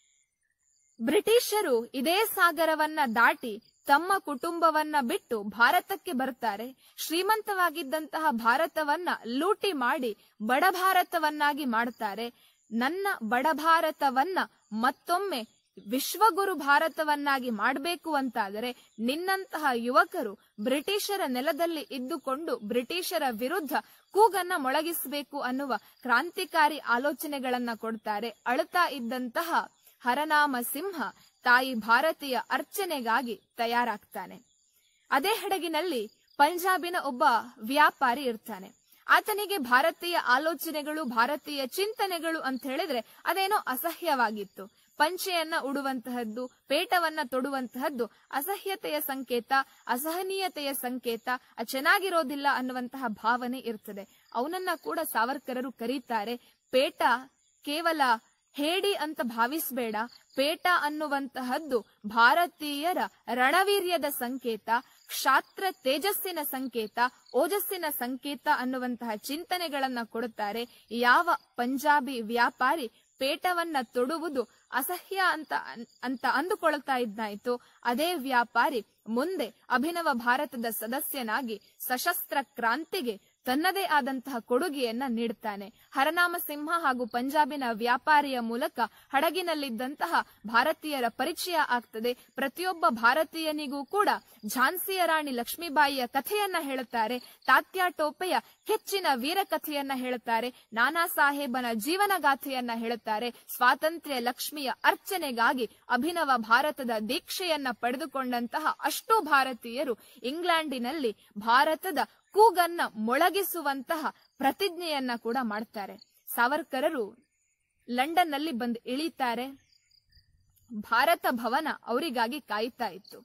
ಬ್ರಿಟಿಷರು ಇದೇ ಸಾಗರವನ್ನ ದಾಟಿ ತಮ್ಮ ಕುಟುಂಬವನ್ನ ಬಿಟ್ಟು ಭಾರತಕ್ಕೆ ಬರ್ತಾರೆ ಶ್ರೀಮಂತವಾಗಿದ್ದಂತಹ ಭಾರತವನ್ನ ಲೂಟಿ ಮಾಡಿ ಬಡ ಭಾರತವನ್ನಾಗಿ ಮಾಡ್ತಾರೆ ನನ್ನ ಬಡ ಭಾರತವನ್ನ ಮತ್ತೊಮ್ಮೆ ವಿಶ್ವಗುರು ಭಾರತವನ್ನಾಗಿ ಮಾಡಬೇಕು ಅಂತಾದರೆ ನಿನ್ನಂತಹ ಯುವಕರು ಬ್ರಿಟಿಷರ ನೆಲದಲ್ಲಿ ಇದ್ದುಕೊಂಡು ಬ್ರಿಟಿಷರ ವಿರುದ್ಧ ಕೂಗನ್ನ ಮೊಳಗಿಸಬೇಕು ಅನ್ನುವ ಕ್ರಾಂತಿಕಾರಿ ಆಲೋಚನೆಗಳನ್ನ ಕೊಡ್ತಾರೆ ಅಳುತ್ತಾ ಇದ್ದಂತಹ ಹರನಾಮ ಸಿಂಹ ತಾಯಿ ಭಾರತೀಯ ಅರ್ಚನೆಗಾಗಿ ತಯಾರಾಗ್ತಾನೆ ಅದೇ ಹಡಗಿನಲ್ಲಿ ಪಂಜಾಬಿನ ಒಬ್ಬ ವ್ಯಾಪಾರಿ ಇರ್ತಾನೆ ಆತನಿಗೆ ಭಾರತೀಯ ಆಲೋಚನೆಗಳು ಭಾರತೀಯ ಚಿಂತನೆಗಳು ಅಂತ ಹೇಳಿದ್ರೆ ಅದೇನೋ ಅಸಹ್ಯವಾಗಿತ್ತು ಪಂಚೆಯನ್ನ ಉಡುವಂತಹದ್ದು ಪೇಟವನ್ನ ತೊಡುವಂತಹದ್ದು ಅಸಹ್ಯತೆಯ ಸಂಕೇತ ಅಸಹನೀಯತೆಯ ಸಂಕೇತ ಅದ್ ಚೆನ್ನಾಗಿರೋದಿಲ್ಲ ಅನ್ನುವಂತಹ ಭಾವನೆ ಇರ್ತದೆ ಅವನನ್ನ ಕೂಡ ಸಾವರ್ಕರರು ಕರೀತಾರೆ ಪೇಟ ಕೇವಲ ಹೇಡಿ ಅಂತ ಭಾವಿಸಬೇಡ ಪೇಟ ಅನ್ನುವಂತಹದ್ದು ಭಾರತೀಯರ ರಣವೀರ್ಯದ ಸಂಕೇತ ಕ್ಷಾತ್ರ ತೇಜಸ್ಸಿನ ಸಂಕೇತ ಓಜಸ್ಸಿನ ಸಂಕೇತ ಅನ್ನುವಂತಹ ಚಿಂತನೆಗಳನ್ನ ಕೊಡುತ್ತಾರೆ ಯಾವ ಪಂಜಾಬಿ ವ್ಯಾಪಾರಿ ಪೇಟವನ್ನ ತೊಡುವುದು ಅಸಹ್ಯ ಅಂತ ಅಂತ ಅಂದುಕೊಳ್ತಾ ಇದ್ದಾಯ್ತು ಅದೇ ವ್ಯಾಪಾರಿ ಮುಂದೆ ಅಭಿನವ ಭಾರತದ ಸದಸ್ಯನಾಗಿ ಸಶಸ್ತ್ರ ಕ್ರಾಂತಿಗೆ ತನ್ನದೇ ಆದಂತಹ ಕೊಡುಗೆಯನ್ನ ನೀಡುತ್ತಾನೆ ಹರನಾಮ ಸಿಂಹ ಹಾಗೂ ಪಂಜಾಬಿನ ವ್ಯಾಪಾರಿಯ ಮೂಲಕ ಹಡಗಿನಲ್ಲಿದ್ದಂತಹ ಭಾರತೀಯರ ಪರಿಚಯ ಆಗ್ತದೆ ಪ್ರತಿಯೊಬ್ಬ ಭಾರತೀಯನಿಗೂ ಕೂಡ ಝಾನ್ಸಿಯ ರಾಣಿ ಲಕ್ಷ್ಮೀಬಾಯಿಯ ಕಥೆಯನ್ನ ಹೇಳುತ್ತಾರೆ ತಾತ್ಯಾ ಟೋಪೆಯ ಹೆಚ್ಚಿನ ವೀರ ಕಥೆಯನ್ನ ಹೇಳುತ್ತಾರೆ ನಾನಾ ಸಾಹೇಬನ ಜೀವನಗಾಥೆಯನ್ನ ಹೇಳುತ್ತಾರೆ ಸ್ವಾತಂತ್ರ್ಯ ಲಕ್ಷ್ಮಿಯ ಅರ್ಚನೆಗಾಗಿ ಅಭಿನವ ಭಾರತದ ದೀಕ್ಷೆಯನ್ನ ಪಡೆದುಕೊಂಡಂತಹ ಅಷ್ಟೂ ಭಾರತೀಯರು ಇಂಗ್ಲೆಂಡಿನಲ್ಲಿ ಭಾರತದ ಕೂಗನ್ನ ಮೊಳಗಿಸುವಂತಹ ಪ್ರತಿಜ್ಞೆಯನ್ನ ಕೂಡ ಮಾಡ್ತಾರೆ ಸಾವರ್ಕರರು ಲಂಡನ್ನಲ್ಲಿ ಬಂದು ಇಳಿತಾರೆ ಭಾರತ ಭವನ ಅವರಿಗಾಗಿ ಕಾಯುತ್ತಾ ಇತ್ತು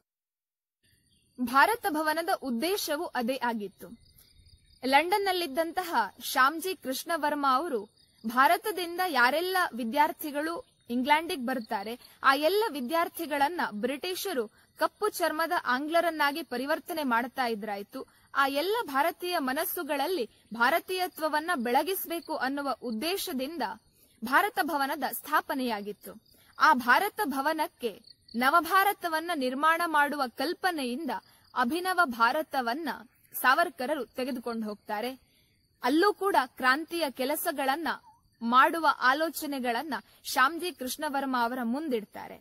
ಭಾರತ ಭವನದ ಉದ್ದೇಶವು ಅದೇ ಆಗಿತ್ತು ಲಂಡನ್ನಲ್ಲಿದ್ದಂತಹ ಶ್ಯಾಮ್ಜಿ ಕೃಷ್ಣ ವರ್ಮಾ ಅವರು ಭಾರತದಿಂದ ಯಾರೆಲ್ಲ ವಿದ್ಯಾರ್ಥಿಗಳು ಇಂಗ್ಲೆಂಡಿಗೆ ಬರ್ತಾರೆ ಆ ಎಲ್ಲ ವಿದ್ಯಾರ್ಥಿಗಳನ್ನ ಬ್ರಿಟಿಷರು ಕಪ್ಪು ಚರ್ಮದ ಆಂಗ್ಲರನ್ನಾಗಿ ಪರಿವರ್ತನೆ ಮಾಡ್ತಾ ಇದ್ರಾಯ್ತು ಆ ಎಲ್ಲ ಭಾರತೀಯ ಮನಸ್ಸುಗಳಲ್ಲಿ ಭಾರತೀಯತ್ವವನ್ನ ಬೆಳಗಿಸಬೇಕು ಅನ್ನುವ ಉದ್ದೇಶದಿಂದ ಭಾರತ ಭವನದ ಸ್ಥಾಪನೆಯಾಗಿತ್ತು ಆ ಭಾರತ ಭವನಕ್ಕೆ ನವಭಾರತವನ್ನ ನಿರ್ಮಾಣ ಮಾಡುವ ಕಲ್ಪನೆಯಿಂದ ಅಭಿನವ ಭಾರತವನ್ನ ಸಾವರ್ಕರರು ತೆಗೆದುಕೊಂಡು ಹೋಗ್ತಾರೆ ಅಲ್ಲೂ ಕೂಡ ಕ್ರಾಂತಿಯ ಕೆಲಸಗಳನ್ನ ಮಾಡುವ ಆಲೋಚನೆಗಳನ್ನ ಶ್ಯಾಮ್ಜಿ ಕೃಷ್ಣವರ್ಮ ಅವರ ಮುಂದಿಡ್ತಾರೆ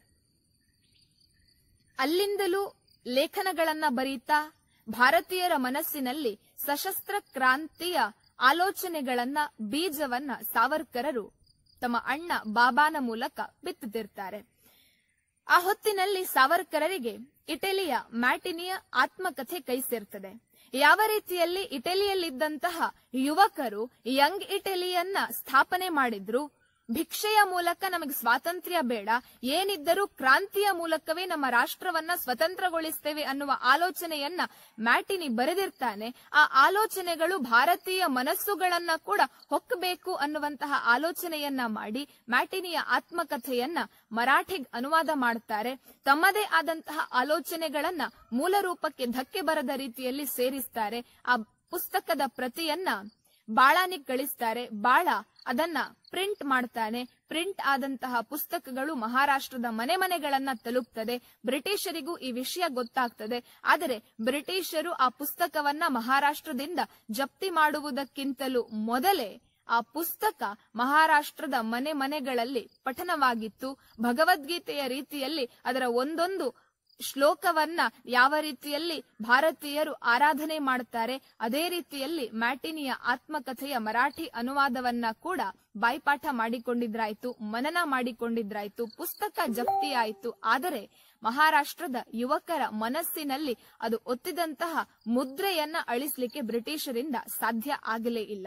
ಅಲ್ಲಿಂದಲೂ ಲೇಖನಗಳನ್ನ ಬರೀತಾ ಭಾರತೀಯರ ಮನಸ್ಸಿನಲ್ಲಿ ಸಶಸ್ತ್ರ ಕ್ರಾಂತಿಯ ಆಲೋಚನೆಗಳನ್ನ ಬೀಜವನ್ನ ಸಾವರ್ಕರರು ತಮ್ಮ ಅಣ್ಣ ಬಾಬಾನ ಮೂಲಕ ಬಿತ್ತುತ್ತಿರ್ತಾರೆ ಆ ಹೊತ್ತಿನಲ್ಲಿ ಸಾವರ್ಕರರಿಗೆ ಇಟಲಿಯ ಮ್ಯಾಟಿನಿಯ ಆತ್ಮಕಥೆ ಕೈ ಸೇರ್ತದೆ ಯಾವ ರೀತಿಯಲ್ಲಿ ಇಟಲಿಯಲ್ಲಿದ್ದಂತಹ ಯುವಕರು ಯಂಗ್ ಇಟಲಿಯನ್ನ ಸ್ಥಾಪನೆ ಮಾಡಿದ್ರು ಭಿಕ್ಷೆಯ ಮೂಲಕ ನಮಗೆ ಸ್ವಾತಂತ್ರ್ಯ ಬೇಡ ಏನಿದ್ದರೂ ಕ್ರಾಂತಿಯ ಮೂಲಕವೇ ನಮ್ಮ ರಾಷ್ಟ್ರವನ್ನ ಸ್ವತಂತ್ರಗೊಳಿಸ್ತೇವೆ ಅನ್ನುವ ಆಲೋಚನೆಯನ್ನ ಮ್ಯಾಟಿನಿ ಬರೆದಿರ್ತಾನೆ ಆ ಆಲೋಚನೆಗಳು ಭಾರತೀಯ ಮನಸ್ಸುಗಳನ್ನ ಕೂಡ ಹೊಕ್ಕಬೇಕು ಅನ್ನುವಂತಹ ಆಲೋಚನೆಯನ್ನ ಮಾಡಿ ಮ್ಯಾಟಿನಿಯ ಆತ್ಮಕಥೆಯನ್ನ ಮರಾಠಿಗ್ ಅನುವಾದ ಮಾಡುತ್ತಾರೆ ತಮ್ಮದೇ ಆದಂತಹ ಆಲೋಚನೆಗಳನ್ನ ಮೂಲ ರೂಪಕ್ಕೆ ಧಕ್ಕೆ ಬರದ ರೀತಿಯಲ್ಲಿ ಸೇರಿಸ್ತಾರೆ ಆ ಪುಸ್ತಕದ ಪ್ರತಿಯನ್ನ ಬಾಳಾನಿಗೆ ಕಳಿಸ್ತಾರೆ ಬಾಳ ಅದನ್ನ ಪ್ರಿಂಟ್ ಮಾಡ್ತಾನೆ ಪ್ರಿಂಟ್ ಆದಂತಹ ಪುಸ್ತಕಗಳು ಮಹಾರಾಷ್ಟ್ರದ ಮನೆ ಮನೆಗಳನ್ನ ತಲುಪ್ತದೆ ಬ್ರಿಟಿಷರಿಗೂ ಈ ವಿಷಯ ಗೊತ್ತಾಗ್ತದೆ ಆದರೆ ಬ್ರಿಟಿಷರು ಆ ಪುಸ್ತಕವನ್ನ ಮಹಾರಾಷ್ಟ್ರದಿಂದ ಜಪ್ತಿ ಮಾಡುವುದಕ್ಕಿಂತಲೂ ಮೊದಲೇ ಆ ಪುಸ್ತಕ ಮಹಾರಾಷ್ಟ್ರದ ಮನೆ ಮನೆಗಳಲ್ಲಿ ಪಠನವಾಗಿತ್ತು ಭಗವದ್ಗೀತೆಯ ರೀತಿಯಲ್ಲಿ ಅದರ ಒಂದೊಂದು ಶ್ಲೋಕವನ್ನ ಯಾವ ರೀತಿಯಲ್ಲಿ ಭಾರತೀಯರು ಆರಾಧನೆ ಮಾಡುತ್ತಾರೆ ಅದೇ ರೀತಿಯಲ್ಲಿ ಮ್ಯಾಟಿನಿಯ ಆತ್ಮಕಥೆಯ ಮರಾಠಿ ಅನುವಾದವನ್ನ ಕೂಡ ಬಾಯ್ಪಾಠ ಮಾಡಿಕೊಂಡಿದ್ರಾಯ್ತು ಮನನ ಮಾಡಿಕೊಂಡಿದ್ರಾಯ್ತು ಪುಸ್ತಕ ಜಪ್ತಿಯಾಯಿತು ಆದರೆ ಮಹಾರಾಷ್ಟ್ರದ ಯುವಕರ ಮನಸ್ಸಿನಲ್ಲಿ ಅದು ಒತ್ತಿದಂತಹ ಮುದ್ರೆಯನ್ನ ಅಳಿಸ್ಲಿಕ್ಕೆ ಬ್ರಿಟಿಷರಿಂದ ಸಾಧ್ಯ ಆಗಲೇ ಇಲ್ಲ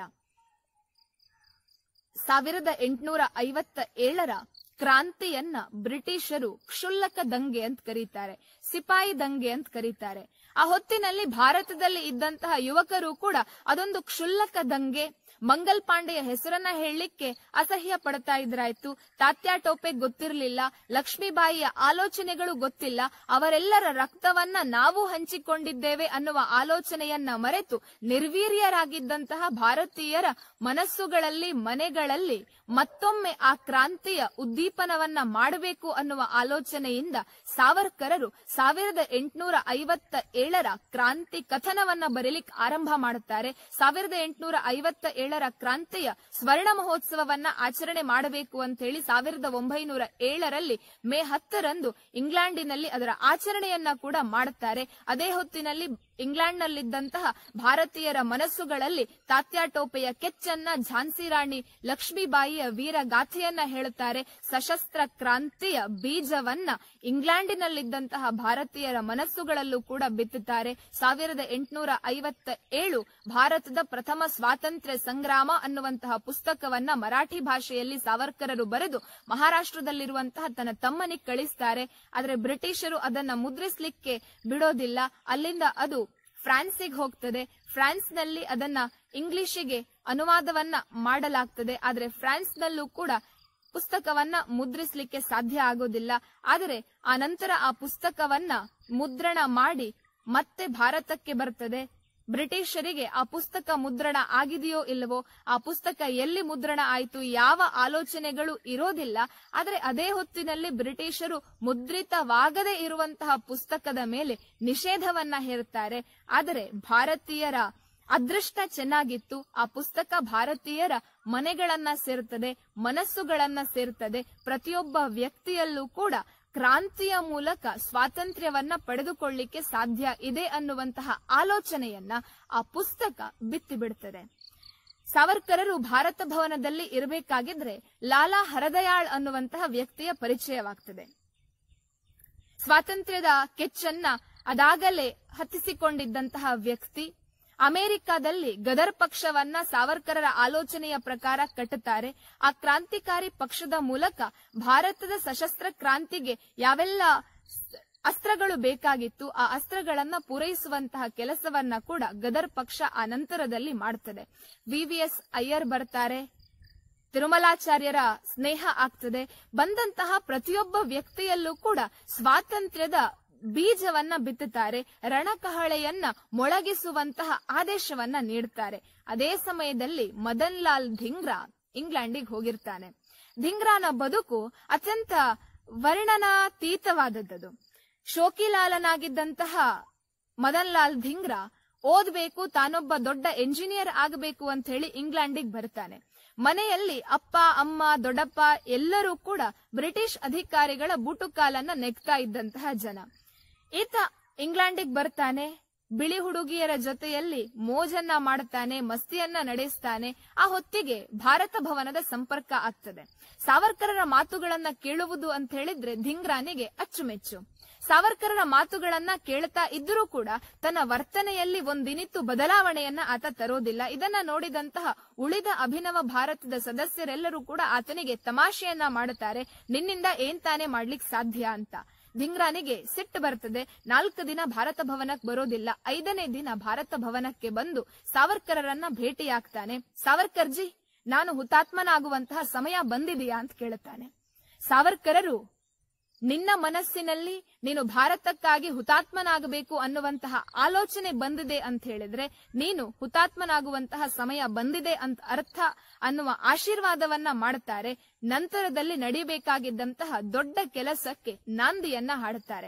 ಸಾವಿರದ ಎಂಟುನೂರ ಐವತ್ತ ಏಳರ ಕ್ರಾಂತಿಯನ್ನ ಬ್ರಿಟಿಷರು ಕ್ಷುಲ್ಲಕ ದಂಗೆ ಅಂತ ಕರೀತಾರೆ ಸಿಪಾಯಿ ದಂಗೆ ಅಂತ ಕರೀತಾರೆ ಆ ಹೊತ್ತಿನಲ್ಲಿ ಭಾರತದಲ್ಲಿ ಇದ್ದಂತಹ ಯುವಕರು ಕೂಡ ಅದೊಂದು ಕ್ಷುಲ್ಲಕ ದಂಗೆ ಮಂಗಲ್ ಪಾಂಡೆಯ ಹೆಸರನ್ನ ಹೇಳಲಿಕ್ಕೆ ಅಸಹ್ಯ ಪಡ್ತಾ ಇದ್ರಾಯ್ತು ತಾತ್ಯಾ ಟೋಪೆ ಗೊತ್ತಿರಲಿಲ್ಲ ಲಕ್ಷ್ಮೀಬಾಯಿಯ ಆಲೋಚನೆಗಳು ಗೊತ್ತಿಲ್ಲ ಅವರೆಲ್ಲರ ರಕ್ತವನ್ನ ನಾವು ಹಂಚಿಕೊಂಡಿದ್ದೇವೆ ಅನ್ನುವ ಆಲೋಚನೆಯನ್ನ ಮರೆತು ನಿರ್ವೀರ್ಯರಾಗಿದ್ದಂತಹ ಭಾರತೀಯರ ಮನಸ್ಸುಗಳಲ್ಲಿ ಮನೆಗಳಲ್ಲಿ ಮತ್ತೊಮ್ಮೆ ಆ ಕ್ರಾಂತಿಯ ಉದ್ದೀಪನವನ್ನ ಮಾಡಬೇಕು ಅನ್ನುವ ಆಲೋಚನೆಯಿಂದ ಸಾವರ್ಕರರು ಸಾವಿರದ ಎಂಟುನೂರ ಐವತ್ತ ಏಳರ ಕ್ರಾಂತಿ ಕಥನವನ್ನ ಬರೀಲಿಕ್ಕೆ ಆರಂಭ ಮಾಡುತ್ತಾರೆ ಸಾವಿರದ ಎಂಟುನೂರ ಐವತ್ತ ಏಳರ ಕ್ರಾಂತಿಯ ಸ್ವರ್ಣ ಮಹೋತ್ಸವವನ್ನ ಆಚರಣೆ ಮಾಡಬೇಕು ಅಂತ ಹೇಳಿ ಸಾವಿರದ ಒಂಬೈನೂರ ಏಳರಲ್ಲಿ ಮೇ ಹತ್ತರಂದು ಇಂಗ್ಲೆಂಡಿನಲ್ಲಿ ಅದರ ಆಚರಣೆಯನ್ನ ಕೂಡ ಮಾಡುತ್ತಾರೆ ಅದೇ ಹೊತ್ತಿನಲ್ಲಿ ಇಂಗ್ಲೆಂಡ್ನಲ್ಲಿದ್ದಂತಹ ಭಾರತೀಯರ ಮನಸ್ಸುಗಳಲ್ಲಿ ತಾತ್ಯಾ ಟೋಪೆಯ ಕೆಚ್ಚನ್ನ ಝಾನ್ಸಿ ರಾಣಿ ಲಕ್ಷ್ಮೀಬಾಯಿಯ ವೀರ ಗಾಥೆಯನ್ನ ಹೇಳುತ್ತಾರೆ ಸಶಸ್ತ್ರ ಕ್ರಾಂತಿಯ ಬೀಜವನ್ನ ಇಂಗ್ಲೆಂಡಿನಲ್ಲಿದ್ದಂತಹ ಭಾರತೀಯರ ಮನಸ್ಸುಗಳಲ್ಲೂ ಕೂಡ ಬಿತ್ತುತ್ತಾರೆ ಸಾವಿರದ ಎಂಟುನೂರ ಐವತ್ತ ಏಳು ಭಾರತದ ಪ್ರಥಮ ಸ್ವಾತಂತ್ರ್ಯ ಸಂಗ್ರಾಮ ಅನ್ನುವಂತಹ ಪುಸ್ತಕವನ್ನ ಮರಾಠಿ ಭಾಷೆಯಲ್ಲಿ ಸಾವರ್ಕರರು ಬರೆದು ಮಹಾರಾಷ್ಟ್ರದಲ್ಲಿರುವಂತಹ ತನ್ನ ತಮ್ಮನಿಗೆ ಕಳಿಸ್ತಾರೆ ಆದರೆ ಬ್ರಿಟಿಷರು ಅದನ್ನ ಮುದ್ರಿಸಲಿಕ್ಕೆ ಬಿಡೋದಿಲ್ಲ ಅಲ್ಲಿಂದ ಅದು ಫ್ರಾನ್ಸಿಗೆ ಹೋಗ್ತದೆ ಫ್ರಾನ್ಸ್ನಲ್ಲಿ ಅದನ್ನ ಇಂಗ್ಲಿಷಿಗೆ ಅನುವಾದವನ್ನ ಮಾಡಲಾಗ್ತದೆ ಆದರೆ ಫ್ರಾನ್ಸ್ನಲ್ಲೂ ಕೂಡ ಪುಸ್ತಕವನ್ನ ಮುದ್ರಿಸಲಿಕ್ಕೆ ಸಾಧ್ಯ ಆಗೋದಿಲ್ಲ ಆದರೆ ಆ ನಂತರ ಆ ಪುಸ್ತಕವನ್ನ ಮುದ್ರಣ ಮಾಡಿ ಮತ್ತೆ ಭಾರತಕ್ಕೆ ಬರ್ತದೆ ಬ್ರಿಟಿಷರಿಗೆ ಆ ಪುಸ್ತಕ ಮುದ್ರಣ ಆಗಿದೆಯೋ ಇಲ್ಲವೋ ಆ ಪುಸ್ತಕ ಎಲ್ಲಿ ಮುದ್ರಣ ಆಯಿತು ಯಾವ ಆಲೋಚನೆಗಳು ಇರೋದಿಲ್ಲ ಆದರೆ ಅದೇ ಹೊತ್ತಿನಲ್ಲಿ ಬ್ರಿಟಿಷರು ಮುದ್ರಿತವಾಗದೇ ಇರುವಂತಹ ಪುಸ್ತಕದ ಮೇಲೆ ನಿಷೇಧವನ್ನ ಹೇರುತ್ತಾರೆ ಆದರೆ ಭಾರತೀಯರ ಅದೃಷ್ಟ ಚೆನ್ನಾಗಿತ್ತು ಆ ಪುಸ್ತಕ ಭಾರತೀಯರ ಮನೆಗಳನ್ನ ಸೇರುತ್ತದೆ ಮನಸ್ಸುಗಳನ್ನ ಸೇರುತ್ತದೆ ಪ್ರತಿಯೊಬ್ಬ ವ್ಯಕ್ತಿಯಲ್ಲೂ ಕೂಡ ಕ್ರಾಂತಿಯ ಮೂಲಕ ಸ್ವಾತಂತ್ರ್ಯವನ್ನ ಪಡೆದುಕೊಳ್ಳಿಕ್ಕೆ ಸಾಧ್ಯ ಇದೆ ಅನ್ನುವಂತಹ ಆಲೋಚನೆಯನ್ನ ಆ ಪುಸ್ತಕ ಬಿತ್ತಿ ಬಿಡುತ್ತದೆ ಸಾವರ್ಕರರು ಭಾರತ ಭವನದಲ್ಲಿ ಇರಬೇಕಾಗಿದ್ರೆ ಲಾಲಾ ಹರದಯಾಳ್ ಅನ್ನುವಂತಹ ವ್ಯಕ್ತಿಯ ಪರಿಚಯವಾಗ್ತದೆ ಸ್ವಾತಂತ್ರ್ಯದ ಕೆಚ್ಚನ್ನ ಅದಾಗಲೇ ಹತ್ತಿಸಿಕೊಂಡಿದ್ದಂತಹ ವ್ಯಕ್ತಿ ಅಮೆರಿಕಾದಲ್ಲಿ ಗದರ್ ಪಕ್ಷವನ್ನ ಸಾವರ್ಕರರ ಆಲೋಚನೆಯ ಪ್ರಕಾರ ಕಟ್ಟುತ್ತಾರೆ ಆ ಕ್ರಾಂತಿಕಾರಿ ಪಕ್ಷದ ಮೂಲಕ ಭಾರತದ ಸಶಸ್ತ್ರ ಕ್ರಾಂತಿಗೆ ಯಾವೆಲ್ಲ ಅಸ್ತ್ರಗಳು ಬೇಕಾಗಿತ್ತು ಆ ಅಸ್ತ್ರಗಳನ್ನ ಪೂರೈಸುವಂತಹ ಕೆಲಸವನ್ನ ಕೂಡ ಗದರ್ ಪಕ್ಷ ಆ ನಂತರದಲ್ಲಿ ಮಾಡುತ್ತದೆ ವಿವಿಎಸ್ ಅಯ್ಯರ್ ಬರ್ತಾರೆ ತಿರುಮಲಾಚಾರ್ಯರ ಸ್ನೇಹ ಆಗ್ತದೆ ಬಂದಂತಹ ಪ್ರತಿಯೊಬ್ಬ ವ್ಯಕ್ತಿಯಲ್ಲೂ ಕೂಡ ಸ್ವಾತಂತ್ರ್ಯದ ಬೀಜವನ್ನ ಬಿತ್ತುತ್ತಾರೆ ರಣಕಹಳೆಯನ್ನ ಮೊಳಗಿಸುವಂತಹ ಆದೇಶವನ್ನ ನೀಡುತ್ತಾರೆ ಅದೇ ಸಮಯದಲ್ಲಿ ಮದನ್ ಲಾಲ್ ಧಿಂಗ್ರಾ ಇಂಗ್ಲೆಂಡಿಗೆ ಹೋಗಿರ್ತಾನೆ ಧಿಂಗ್ರಾನ ಬದುಕು ಅತ್ಯಂತ ವರ್ಣನಾತೀತವಾದದ್ದು ಶೋಕಿಲಾಲನಾಗಿದ್ದಂತಹ ಮದನ್ ಲಾಲ್ ಧಿಂಗ್ರಾ ಓದ್ಬೇಕು ತಾನೊಬ್ಬ ದೊಡ್ಡ ಎಂಜಿನಿಯರ್ ಆಗಬೇಕು ಅಂತ ಹೇಳಿ ಇಂಗ್ಲೆಂಡಿಗೆ ಬರ್ತಾನೆ ಮನೆಯಲ್ಲಿ ಅಪ್ಪ ಅಮ್ಮ ದೊಡ್ಡಪ್ಪ ಎಲ್ಲರೂ ಕೂಡ ಬ್ರಿಟಿಷ್ ಅಧಿಕಾರಿಗಳ ಬೂಟುಕಾಲನ್ನ ನೆಗ್ತಾ ಇದ್ದಂತಹ ಜನ ಈತ ಇಂಗ್ಲೆಂಡಿಗೆ ಬರ್ತಾನೆ ಬಿಳಿ ಹುಡುಗಿಯರ ಜೊತೆಯಲ್ಲಿ ಮೋಜನ್ನ ಮಾಡುತ್ತಾನೆ ಮಸ್ತಿಯನ್ನ ನಡೆಸ್ತಾನೆ ಆ ಹೊತ್ತಿಗೆ ಭಾರತ ಭವನದ ಸಂಪರ್ಕ ಆಗ್ತದೆ ಸಾವರ್ಕರರ ಮಾತುಗಳನ್ನ ಕೇಳುವುದು ಅಂತ ಹೇಳಿದ್ರೆ ಧಿಂಗ್ರಾನಿಗೆ ಅಚ್ಚುಮೆಚ್ಚು ಸಾವರ್ಕರರ ಮಾತುಗಳನ್ನ ಕೇಳ್ತಾ ಇದ್ರೂ ಕೂಡ ತನ್ನ ವರ್ತನೆಯಲ್ಲಿ ಒಂದಿನಿತ್ತು ಬದಲಾವಣೆಯನ್ನ ಆತ ತರೋದಿಲ್ಲ ಇದನ್ನ ನೋಡಿದಂತಹ ಉಳಿದ ಅಭಿನವ ಭಾರತದ ಸದಸ್ಯರೆಲ್ಲರೂ ಕೂಡ ಆತನಿಗೆ ತಮಾಷೆಯನ್ನ ಮಾಡುತ್ತಾರೆ ನಿನ್ನಿಂದ ಏನ್ ತಾನೇ ಮಾಡ್ಲಿಕ್ ಸಾಧ್ಯ ಅಂತ ಧಿಂಗ್ರಾನಿಗೆ ಸಿಟ್ಟು ಬರ್ತದೆ ನಾಲ್ಕು ದಿನ ಭಾರತ ಭವನಕ್ಕೆ ಬರೋದಿಲ್ಲ ಐದನೇ ದಿನ ಭಾರತ ಭವನಕ್ಕೆ ಬಂದು ಸಾವರ್ಕರರನ್ನ ಭೇಟಿಯಾಗ್ತಾನೆ ಸಾವರ್ಕರ್ಜಿ ನಾನು ಹುತಾತ್ಮನಾಗುವಂತಹ ಸಮಯ ಬಂದಿದೆಯಾ ಅಂತ ಕೇಳುತ್ತಾನೆ ಸಾವರ್ಕರರು ನಿನ್ನ ಮನಸ್ಸಿನಲ್ಲಿ ನೀನು ಭಾರತಕ್ಕಾಗಿ ಹುತಾತ್ಮನಾಗಬೇಕು ಅನ್ನುವಂತಹ ಆಲೋಚನೆ ಬಂದಿದೆ ಅಂತ ಹೇಳಿದ್ರೆ ನೀನು ಹುತಾತ್ಮನಾಗುವಂತಹ ಸಮಯ ಬಂದಿದೆ ಅಂತ ಅರ್ಥ ಅನ್ನುವ ಆಶೀರ್ವಾದವನ್ನ ಮಾಡುತ್ತಾರೆ ನಂತರದಲ್ಲಿ ನಡೀಬೇಕಾಗಿದ್ದಂತಹ ದೊಡ್ಡ ಕೆಲಸಕ್ಕೆ ನಾಂದಿಯನ್ನ ಹಾಡುತ್ತಾರೆ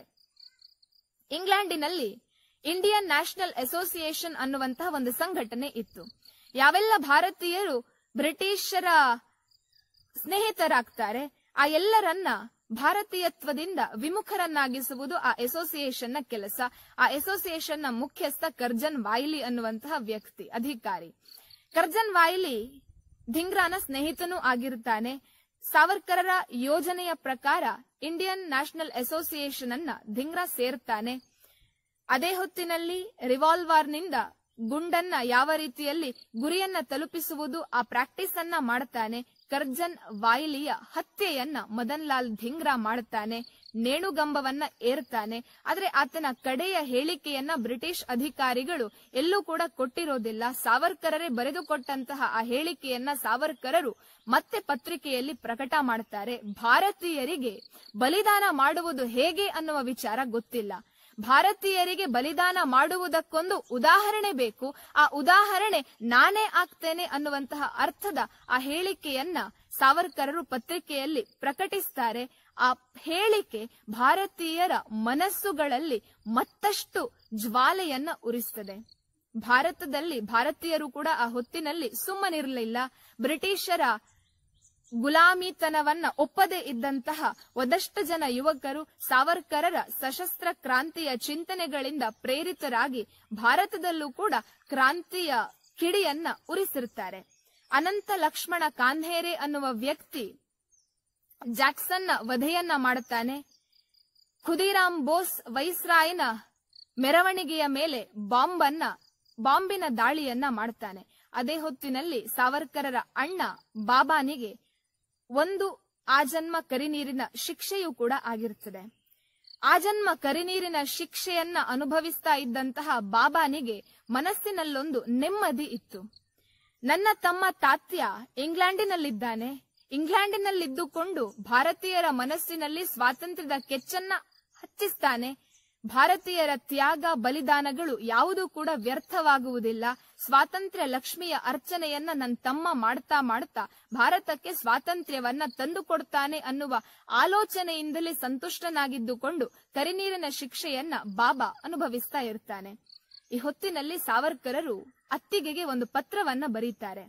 ಇಂಗ್ಲೆಂಡಿನಲ್ಲಿ ಇಂಡಿಯನ್ ನ್ಯಾಷನಲ್ ಅಸೋಸಿಯೇಷನ್ ಅನ್ನುವಂತಹ ಒಂದು ಸಂಘಟನೆ ಇತ್ತು ಯಾವೆಲ್ಲ ಭಾರತೀಯರು ಬ್ರಿಟಿಷರ ಸ್ನೇಹಿತರಾಗ್ತಾರೆ ಆ ಎಲ್ಲರನ್ನ ಭಾರತೀಯತ್ವದಿಂದ ವಿಮುಖರನ್ನಾಗಿಸುವುದು ಆ ಅಸೋಸಿಯೇಷನ್ನ ಕೆಲಸ ಆ ಅಸೋಸಿಯೇಷನ್ನ ಮುಖ್ಯಸ್ಥ ಕರ್ಜನ್ ವಾಯ್ಲಿ ಅನ್ನುವಂತಹ ವ್ಯಕ್ತಿ ಅಧಿಕಾರಿ ಕರ್ಜನ್ ವಾಯ್ಲಿ ಧಿಂಗ್ರಾನ ಸ್ನೇಹಿತನೂ ಆಗಿರುತ್ತಾನೆ ಸಾವರ್ಕರರ ಯೋಜನೆಯ ಪ್ರಕಾರ ಇಂಡಿಯನ್ ನ್ಯಾಷನಲ್ ಅಸೋಸಿಯೇಷನ್ ಅನ್ನ ಧಿಂಗ್ರಾ ಸೇರ್ತಾನೆ ಅದೇ ಹೊತ್ತಿನಲ್ಲಿ ರಿವಾಲ್ವಾರ್ನಿಂದ ಗುಂಡನ್ನ ಯಾವ ರೀತಿಯಲ್ಲಿ ಗುರಿಯನ್ನ ತಲುಪಿಸುವುದು ಆ ಪ್ರಾಕ್ಟೀಸ್ ಅನ್ನ ಮಾಡುತ್ತಾನೆ ಕರ್ಜನ್ ವಾಯಿಲಿಯ ಹತ್ಯೆಯನ್ನ ಮದನ್ ಲಾಲ್ ಧಿಂಗ್ರಾ ಮಾಡುತ್ತಾನೆ ನೇಣುಗಂಬವನ್ನ ಏರ್ತಾನೆ ಆದ್ರೆ ಆತನ ಕಡೆಯ ಹೇಳಿಕೆಯನ್ನ ಬ್ರಿಟಿಷ್ ಅಧಿಕಾರಿಗಳು ಎಲ್ಲೂ ಕೂಡ ಕೊಟ್ಟಿರೋದಿಲ್ಲ ಸಾವರ್ಕರರೇ ಬರೆದುಕೊಟ್ಟಂತಹ ಆ ಹೇಳಿಕೆಯನ್ನ ಸಾವರ್ಕರರು ಮತ್ತೆ ಪತ್ರಿಕೆಯಲ್ಲಿ ಪ್ರಕಟ ಮಾಡ್ತಾರೆ ಭಾರತೀಯರಿಗೆ ಬಲಿದಾನ ಮಾಡುವುದು ಹೇಗೆ ಅನ್ನುವ ವಿಚಾರ ಗೊತ್ತಿಲ್ಲ ಭಾರತೀಯರಿಗೆ ಬಲಿದಾನ ಮಾಡುವುದಕ್ಕೊಂದು ಉದಾಹರಣೆ ಬೇಕು ಆ ಉದಾಹರಣೆ ನಾನೇ ಆಗ್ತೇನೆ ಅನ್ನುವಂತಹ ಅರ್ಥದ ಆ ಹೇಳಿಕೆಯನ್ನ ಸಾವರ್ಕರರು ಪತ್ರಿಕೆಯಲ್ಲಿ ಪ್ರಕಟಿಸ್ತಾರೆ ಆ ಹೇಳಿಕೆ ಭಾರತೀಯರ ಮನಸ್ಸುಗಳಲ್ಲಿ ಮತ್ತಷ್ಟು ಜ್ವಾಲೆಯನ್ನ ಉರಿಸ್ತದೆ ಭಾರತದಲ್ಲಿ ಭಾರತೀಯರು ಕೂಡ ಆ ಹೊತ್ತಿನಲ್ಲಿ ಸುಮ್ಮನಿರಲಿಲ್ಲ ಬ್ರಿಟಿಷರ ಗುಲಾಮಿತನವನ್ನ ಒಪ್ಪದೇ ಇದ್ದಂತಹ ಒಂದಷ್ಟು ಜನ ಯುವಕರು ಸಾವರ್ಕರರ ಸಶಸ್ತ್ರ ಕ್ರಾಂತಿಯ ಚಿಂತನೆಗಳಿಂದ ಪ್ರೇರಿತರಾಗಿ ಭಾರತದಲ್ಲೂ ಕೂಡ ಕ್ರಾಂತಿಯ ಕಿಡಿಯನ್ನ ಉರಿಸಿರುತ್ತಾರೆ ಅನಂತ ಲಕ್ಷ್ಮಣ ಕಾನ್ಹೇರೆ ಅನ್ನುವ ವ್ಯಕ್ತಿ ಜಾಕ್ಸನ್ನ ವಧೆಯನ್ನ ಮಾಡುತ್ತಾನೆ ಖುದಿರಾಮ್ ಬೋಸ್ ವೈಸ್ರಾಯ್ನ ಮೆರವಣಿಗೆಯ ಮೇಲೆ ಬಾಂಬನ್ನ ಬಾಂಬಿನ ದಾಳಿಯನ್ನ ಮಾಡ್ತಾನೆ ಅದೇ ಹೊತ್ತಿನಲ್ಲಿ ಸಾವರ್ಕರರ ಅಣ್ಣ ಬಾಬಾನಿಗೆ ಒಂದು ಆಜನ್ಮ ಕರಿನೀರಿನ ಶಿಕ್ಷೆಯೂ ಕೂಡ ಆಗಿರುತ್ತದೆ ಆಜನ್ಮ ಕರಿನೀರಿನ ಶಿಕ್ಷೆಯನ್ನ ಅನುಭವಿಸ್ತಾ ಇದ್ದಂತಹ ಬಾಬಾನಿಗೆ ಮನಸ್ಸಿನಲ್ಲೊಂದು ನೆಮ್ಮದಿ ಇತ್ತು ನನ್ನ ತಮ್ಮ ತಾತ್ಯ ಇಂಗ್ಲೆಂಡಿನಲ್ಲಿದ್ದಾನೆ ಇಂಗ್ಲೆಂಡಿನಲ್ಲಿದ್ದುಕೊಂಡು ಭಾರತೀಯರ ಮನಸ್ಸಿನಲ್ಲಿ ಸ್ವಾತಂತ್ರ್ಯದ ಕೆಚ್ಚನ್ನ ಹಚ್ಚಿಸ್ತಾನೆ ಭಾರತೀಯರ ತ್ಯಾಗ ಬಲಿದಾನಗಳು ಯಾವುದೂ ಕೂಡ ವ್ಯರ್ಥವಾಗುವುದಿಲ್ಲ ಸ್ವಾತಂತ್ರ್ಯ ಲಕ್ಷ್ಮಿಯ ಅರ್ಚನೆಯನ್ನ ನನ್ನ ತಮ್ಮ ಮಾಡ್ತಾ ಮಾಡ್ತಾ ಭಾರತಕ್ಕೆ ಸ್ವಾತಂತ್ರ್ಯವನ್ನ ತಂದುಕೊಡ್ತಾನೆ ಅನ್ನುವ ಆಲೋಚನೆಯಿಂದಲೇ ಸಂತುಷ್ಟನಾಗಿದ್ದುಕೊಂಡು ಕರಿನೀರಿನ ಶಿಕ್ಷೆಯನ್ನ ಬಾಬಾ ಅನುಭವಿಸ್ತಾ ಇರ್ತಾನೆ ಈ ಹೊತ್ತಿನಲ್ಲಿ ಸಾವರ್ಕರರು ಅತ್ತಿಗೆಗೆ ಒಂದು ಪತ್ರವನ್ನ ಬರೀತಾರೆ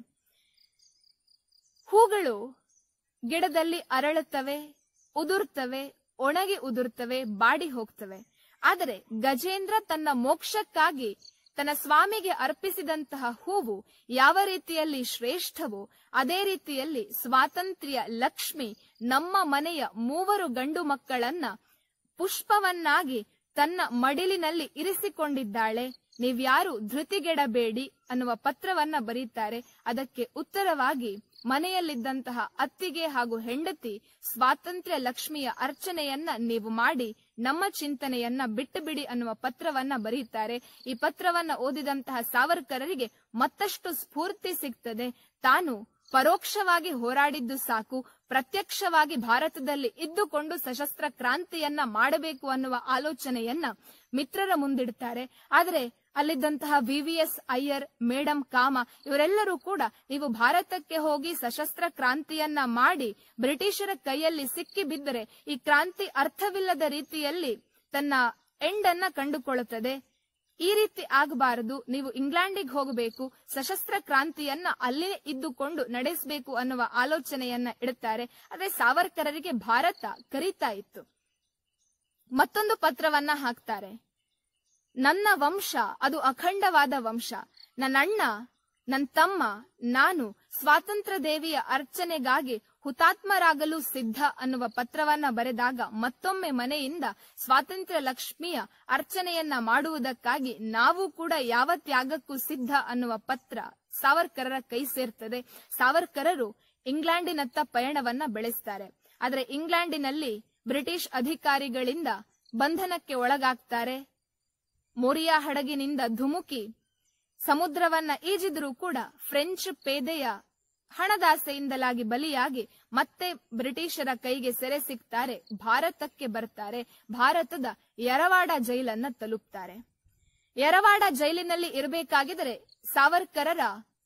ಹೂಗಳು ಗಿಡದಲ್ಲಿ ಅರಳುತ್ತವೆ ಉದುರ್ತವೆ ಒಣಗಿ ಉದುರ್ತವೆ ಬಾಡಿ ಹೋಗ್ತವೆ ಆದರೆ ಗಜೇಂದ್ರ ತನ್ನ ಮೋಕ್ಷಕ್ಕಾಗಿ ತನ್ನ ಸ್ವಾಮಿಗೆ ಅರ್ಪಿಸಿದಂತಹ ಹೂವು ಯಾವ ರೀತಿಯಲ್ಲಿ ಶ್ರೇಷ್ಠವೋ ಅದೇ ರೀತಿಯಲ್ಲಿ ಸ್ವಾತಂತ್ರ್ಯ ಲಕ್ಷ್ಮಿ ನಮ್ಮ ಮನೆಯ ಮೂವರು ಗಂಡು ಮಕ್ಕಳನ್ನ ಪುಷ್ಪವನ್ನಾಗಿ ತನ್ನ ಮಡಿಲಿನಲ್ಲಿ ಇರಿಸಿಕೊಂಡಿದ್ದಾಳೆ ನೀವ್ಯಾರು ಧೃತಿಗೆಡಬೇಡಿ ಅನ್ನುವ ಪತ್ರವನ್ನ ಬರೀತಾರೆ ಅದಕ್ಕೆ ಉತ್ತರವಾಗಿ ಮನೆಯಲ್ಲಿದ್ದಂತಹ ಅತ್ತಿಗೆ ಹಾಗೂ ಹೆಂಡತಿ ಸ್ವಾತಂತ್ರ್ಯ ಲಕ್ಷ್ಮಿಯ ಅರ್ಚನೆಯನ್ನ ನೀವು ಮಾಡಿ ನಮ್ಮ ಚಿಂತನೆಯನ್ನ ಬಿಟ್ಟು ಬಿಡಿ ಅನ್ನುವ ಪತ್ರವನ್ನ ಬರೀತಾರೆ ಈ ಪತ್ರವನ್ನ ಓದಿದಂತಹ ಸಾವರ್ಕರರಿಗೆ ಮತ್ತಷ್ಟು ಸ್ಫೂರ್ತಿ ಸಿಗ್ತದೆ ತಾನು ಪರೋಕ್ಷವಾಗಿ ಹೋರಾಡಿದ್ದು ಸಾಕು ಪ್ರತ್ಯಕ್ಷವಾಗಿ ಭಾರತದಲ್ಲಿ ಇದ್ದುಕೊಂಡು ಸಶಸ್ತ್ರ ಕ್ರಾಂತಿಯನ್ನ ಮಾಡಬೇಕು ಅನ್ನುವ ಆಲೋಚನೆಯನ್ನ ಮಿತ್ರರ ಮುಂದಿಡ್ತಾರೆ ಆದರೆ ಅಲ್ಲಿದ್ದಂತಹ ವಿವಿಎಸ್ ಅಯ್ಯರ್ ಮೇಡಂ ಕಾಮ ಇವರೆಲ್ಲರೂ ಕೂಡ ನೀವು ಭಾರತಕ್ಕೆ ಹೋಗಿ ಸಶಸ್ತ್ರ ಕ್ರಾಂತಿಯನ್ನ ಮಾಡಿ ಬ್ರಿಟಿಷರ ಕೈಯಲ್ಲಿ ಸಿಕ್ಕಿ ಬಿದ್ದರೆ ಈ ಕ್ರಾಂತಿ ಅರ್ಥವಿಲ್ಲದ ರೀತಿಯಲ್ಲಿ ತನ್ನ ಎಂಡನ್ನ ಕಂಡುಕೊಳ್ಳುತ್ತದೆ ಈ ರೀತಿ ಆಗಬಾರದು ನೀವು ಇಂಗ್ಲೆಂಡಿಗೆ ಹೋಗಬೇಕು ಸಶಸ್ತ್ರ ಕ್ರಾಂತಿಯನ್ನ ಅಲ್ಲೇ ಇದ್ದುಕೊಂಡು ನಡೆಸಬೇಕು ಅನ್ನುವ ಆಲೋಚನೆಯನ್ನ ಇಡುತ್ತಾರೆ ಆದ್ರೆ ಸಾವರ್ಕರರಿಗೆ ಭಾರತ ಕರೀತಾ ಇತ್ತು ಮತ್ತೊಂದು ಪತ್ರವನ್ನ ಹಾಕ್ತಾರೆ ನನ್ನ ವಂಶ ಅದು ಅಖಂಡವಾದ ವಂಶ ನನ್ನಣ್ಣ ನನ್ನ ತಮ್ಮ ನಾನು ಸ್ವಾತಂತ್ರ್ಯ ದೇವಿಯ ಅರ್ಚನೆಗಾಗಿ ಹುತಾತ್ಮರಾಗಲು ಸಿದ್ಧ ಅನ್ನುವ ಪತ್ರವನ್ನ ಬರೆದಾಗ ಮತ್ತೊಮ್ಮೆ ಮನೆಯಿಂದ ಸ್ವಾತಂತ್ರ್ಯ ಲಕ್ಷ್ಮಿಯ ಅರ್ಚನೆಯನ್ನ ಮಾಡುವುದಕ್ಕಾಗಿ ನಾವು ಕೂಡ ಯಾವ ತ್ಯಾಗಕ್ಕೂ ಸಿದ್ಧ ಅನ್ನುವ ಪತ್ರ ಸಾವರ್ಕರರ ಕೈ ಸೇರ್ತದೆ ಸಾವರ್ಕರರು ಇಂಗ್ಲೆಂಡಿನತ್ತ ಪಯಣವನ್ನ ಬೆಳೆಸ್ತಾರೆ ಆದರೆ ಇಂಗ್ಲೆಂಡಿನಲ್ಲಿ ಬ್ರಿಟಿಷ್ ಅಧಿಕಾರಿಗಳಿಂದ ಬಂಧನಕ್ಕೆ ಒಳಗಾಗ್ತಾರೆ ಮೋರಿಯಾ ಹಡಗಿನಿಂದ ಧುಮುಕಿ ಸಮುದ್ರವನ್ನ ಈಜಿದ್ರೂ ಕೂಡ ಫ್ರೆಂಚ್ ಪೇದೆಯ ಹಣದಾಸೆಯಿಂದಲಾಗಿ ಬಲಿಯಾಗಿ ಮತ್ತೆ ಬ್ರಿಟಿಷರ ಕೈಗೆ ಸೆರೆ ಸಿಗ್ತಾರೆ ಭಾರತಕ್ಕೆ ಬರ್ತಾರೆ ಭಾರತದ ಯರವಾಡ ಜೈಲನ್ನ ತಲುಪ್ತಾರೆ ಯರವಾಡ ಜೈಲಿನಲ್ಲಿ ಇರಬೇಕಾಗಿದ್ರೆ ಸಾವರ್ಕರರ